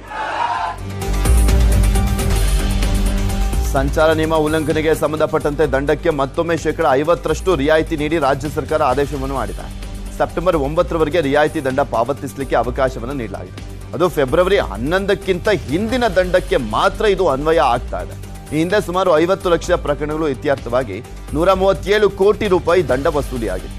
ಸಂಚಾರ ನಿಯಮ ಉಲ್ಲಂಘನೆಗೆ ಸಂಬಂಧಪಟ್ಟಂತೆ ದಂಡಕ್ಕೆ ಮತ್ತೊಮ್ಮೆ ಶೇಕಡ ಐವತ್ತರಷ್ಟು ರಿಯಾಯಿತಿ ನೀಡಿ ರಾಜ್ಯ ಸರ್ಕಾರ ಆದೇಶವನ್ನು ಮಾಡಿದೆ ಸೆಪ್ಟೆಂಬರ್ ಒಂಬತ್ತರವರೆಗೆ ರಿಯಾಯಿತಿ ದಂಡ ಪಾವತಿಸಲಿಕ್ಕೆ ಅವಕಾಶವನ್ನು ನೀಡಲಾಗಿದೆ ಅದು ಫೆಬ್ರವರಿ ಹನ್ನೊಂದಕ್ಕಿಂತ ಹಿಂದಿನ ದಂಡಕ್ಕೆ ಮಾತ್ರ ಇದು ಅನ್ವಯ ಆಗ್ತಾ ಇದೆ ಈ ಹಿಂದೆ ಸುಮಾರು ಐವತ್ತು ಲಕ್ಷ ಪ್ರಕರಣಗಳು ಇತ್ಯರ್ಥವಾಗಿ ನೂರ ಮೂವತ್ತೇಳು ಕೋಟಿ ರೂಪಾಯಿ ದಂಡ ವಸೂಲಿಯಾಗಿತ್ತು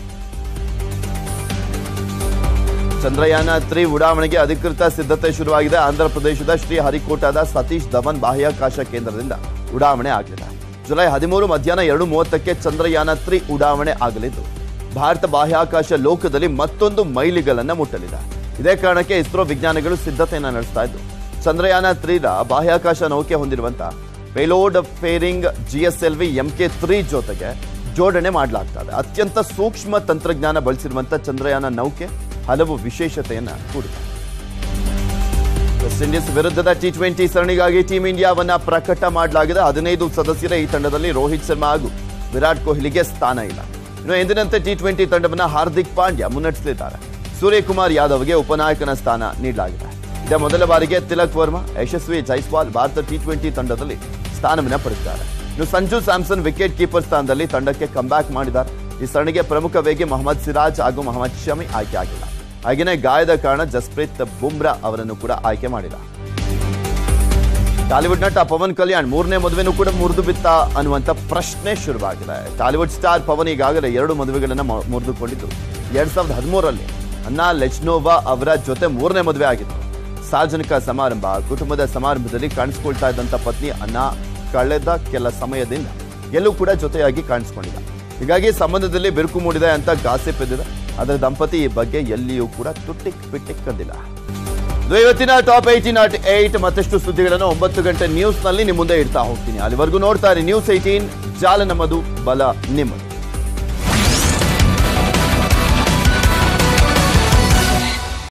ಚಂದ್ರಯಾನ ತ್ರೀ ಉಡಾವಣೆಗೆ ಅಧಿಕೃತ ಸಿದ್ಧತೆ ಶುರುವಾಗಿದೆ ಆಂಧ್ರ ಪ್ರದೇಶದ ಶ್ರೀಹರಿಕೋಟಾದ ಸತೀಶ್ ಧವನ್ ಬಾಹ್ಯಾಕಾಶ ಕೇಂದ್ರದಿಂದ ಉಡಾವಣೆ ಆಗಲಿದೆ ಜುಲೈ ಹದಿಮೂರು ಮಧ್ಯಾಹ್ನ ಎರಡು ಮೂವತ್ತಕ್ಕೆ ಚಂದ್ರಯಾನ ತ್ರಿ ಉಡಾವಣೆ ಆಗಲಿದ್ದು ಭಾರತ ಬಾಹ್ಯಾಕಾಶ ಲೋಕದಲ್ಲಿ ಮತ್ತೊಂದು ಮೈಲಿಗಲನ್ನ ಮುಟ್ಟಲಿದೆ ಇದೇ ಕಾರಣಕ್ಕೆ ಇಸ್ರೋ ವಿಜ್ಞಾನಿಗಳು ಸಿದ್ಧತೆಯನ್ನ ನಡೆಸ್ತಾ ಇದ್ದು ಚಂದ್ರಯಾನ ತ್ರೀರ ಬಾಹ್ಯಾಕಾಶ ನೌಕೆ ಹೊಂದಿರುವಂತ payload fairing GSLV MK three ಜೊತೆಗೆ ಜೋಡಣೆ ಮಾಡಲಾಗ್ತದೆ ಅತ್ಯಂತ ಸೂಕ್ಷ್ಮ ತಂತ್ರಜ್ಞಾನ ಬಳಸಿರುವಂತ ಚಂದ್ರಯಾನ ನೌಕೆ ಹಲವು ವಿಶೇಷತೆಯನ್ನ ಕೂಡಿದೆ ವೆಸ್ಟ್ ಇಂಡೀಸ್ ವಿರುದ್ಧದ ಟಿ ಟ್ವೆಂಟಿ ಸರಣಿಗಾಗಿ ಟೀಂ ಇಂಡಿಯಾವನ್ನ ಪ್ರಕಟ ಮಾಡಲಾಗಿದೆ ಹದಿನೈದು ಸದಸ್ಯರ ಈ ತಂಡದಲ್ಲಿ ರೋಹಿತ್ ಶರ್ಮಾ ಹಾಗೂ ವಿರಾಟ್ ಕೊಹ್ಲಿಗೆ ಸ್ಥಾನ ಇಲ್ಲ ಇನ್ನು ಎಂದಿನಂತೆ ಟಿ ಟ್ವೆಂಟಿ ತಂಡವನ್ನ ಹಾರ್ದಿಕ್ ಪಾಂಡ್ಯ ಮುನ್ನಡೆಸಲಿದ್ದಾರೆ ಸೂರ್ಯಕುಮಾರ್ ಯಾದವ್ಗೆ ಉಪನಾಯಕನ ಸ್ಥಾನ ನೀಡಲಾಗಿದೆ ಇದೇ ಮೊದಲ ಬಾರಿಗೆ ತಿಲಕ್ ವರ್ಮಾ ಯಶಸ್ವಿ ಜೈಸ್ವಾಲ್ ಭಾರತ ಟಿ ಟ್ವೆಂಟಿ ತಂಡದಲ್ಲಿ ಸ್ಥಾನವನ್ನ ಪಡೆದಿದ್ದಾರೆ ಇನ್ನು ಸಂಜು ಸ್ಯಾಮ್ಸನ್ ವಿಕೆಟ್ ಕೀಪರ್ ಸ್ಥಾನದಲ್ಲಿ ತಂಡಕ್ಕೆ ಕಂಬ್ಯಾಕ್ ಮಾಡಿದ್ದಾರೆ ಈ ಸರಣಿಗೆ ಪ್ರಮುಖ ವೇಗಿ ಮೊಹಮ್ಮದ್ ಸಿರಾಜ್ ಹಾಗೂ ಮೊಹಮ್ಮದ್ ಶಮಿ ಆಯ್ಕೆ ಆಗಿಲ್ಲ ಹಾಗೆಯೇ ಗಾಯದ ಕಾರಣ ಜಸ್ಪ್ರೀತ್ ಬುಮ್ರಾ ಅವರನ್ನು ಕೂಡ ಆಯ್ಕೆ ಮಾಡಿಲ್ಲ ಟಾಲಿವುಡ್ ನಟ ಪವನ್ ಕಲ್ಯಾಣ್ ಮೂರನೇ ಮದುವೆನೂ ಕೂಡ ಮುರಿದು ಬಿತ್ತ ಅನ್ನುವಂಥ ಪ್ರಶ್ನೆ ಶುರುವಾಗಿದೆ ಟಾಲಿವುಡ್ ಸ್ಟಾರ್ ಪವನ್ ಈಗಾಗಲೇ ಎರಡು ಮದುವೆಗಳನ್ನು ಮ- ಮುರಿದುಕೊಂಡಿದ್ದು ಎರಡ್ ಸಾವಿರದ ಹದಿಮೂರರಲ್ಲಿ ಅನ್ನಾ ಲೆಚ್ನೋವಾ ಅವರ ಜೊತೆ ಮೂರನೇ ಮದುವೆ ಆಗಿತ್ತು ಸಾರ್ವಜನಿಕ ಸಮಾರಂಭ ಕುಟುಂಬದ ಸಮಾರಂಭದಲ್ಲಿ ಕಾಣಿಸ್ಕೊಳ್ತಾ ಇದ್ದಂಥ ಪತ್ನಿ ಅನ್ನಾ ಕಳೆದ ಕೆಲ ಸಮಯದಿಂದ ಎಲ್ಲೂ ಕೂಡ ಜೊತೆಯಾಗಿ ಕಾಣಿಸ್ಕೊಂಡಿಲ್ಲ ಹೀಗಾಗಿ ಸಂಬಂಧದಲ್ಲಿ ಬಿರುಕು ಮೂಡಿದೆ ಅಂತ ಗಾಸಿಪ್ ಎದ್ದಿದೆ ಆದರೆ ದಂಪತಿ ಈ ಬಗ್ಗೆ ಎಲ್ಲಿಯೂ ಕೂಡ ತುಟ್ಟಿಕ್ ಪಿಟ್ಟಿಕ್ ಕಂದಿಲ್ಲ ಇದು ಇವತ್ತಿನ ಟಾಪ್ ಏಯ್ಟೀನ್ ನಾಟ್ ಏಟ್ ಮತ್ತಷ್ಟು ಸುದ್ದಿಗಳನ್ನು ಒಂಬತ್ತು ಗಂಟೆ ನ್ಯೂಸ್ನಲ್ಲಿ ನಿಮ್ಮ ಮುಂದೆ ಇಡ್ತಾ ಹೋಗ್ತೀನಿ ಅಲ್ಲಿವರೆಗೂ ನೋಡ್ತಾ ಇರಿ ನ್ಯೂಸ್ ಏಯ್ಟೀನ್ ಜಾಲ ನಮ್ಮದು ಬಲ ನಿಮ್ಮದು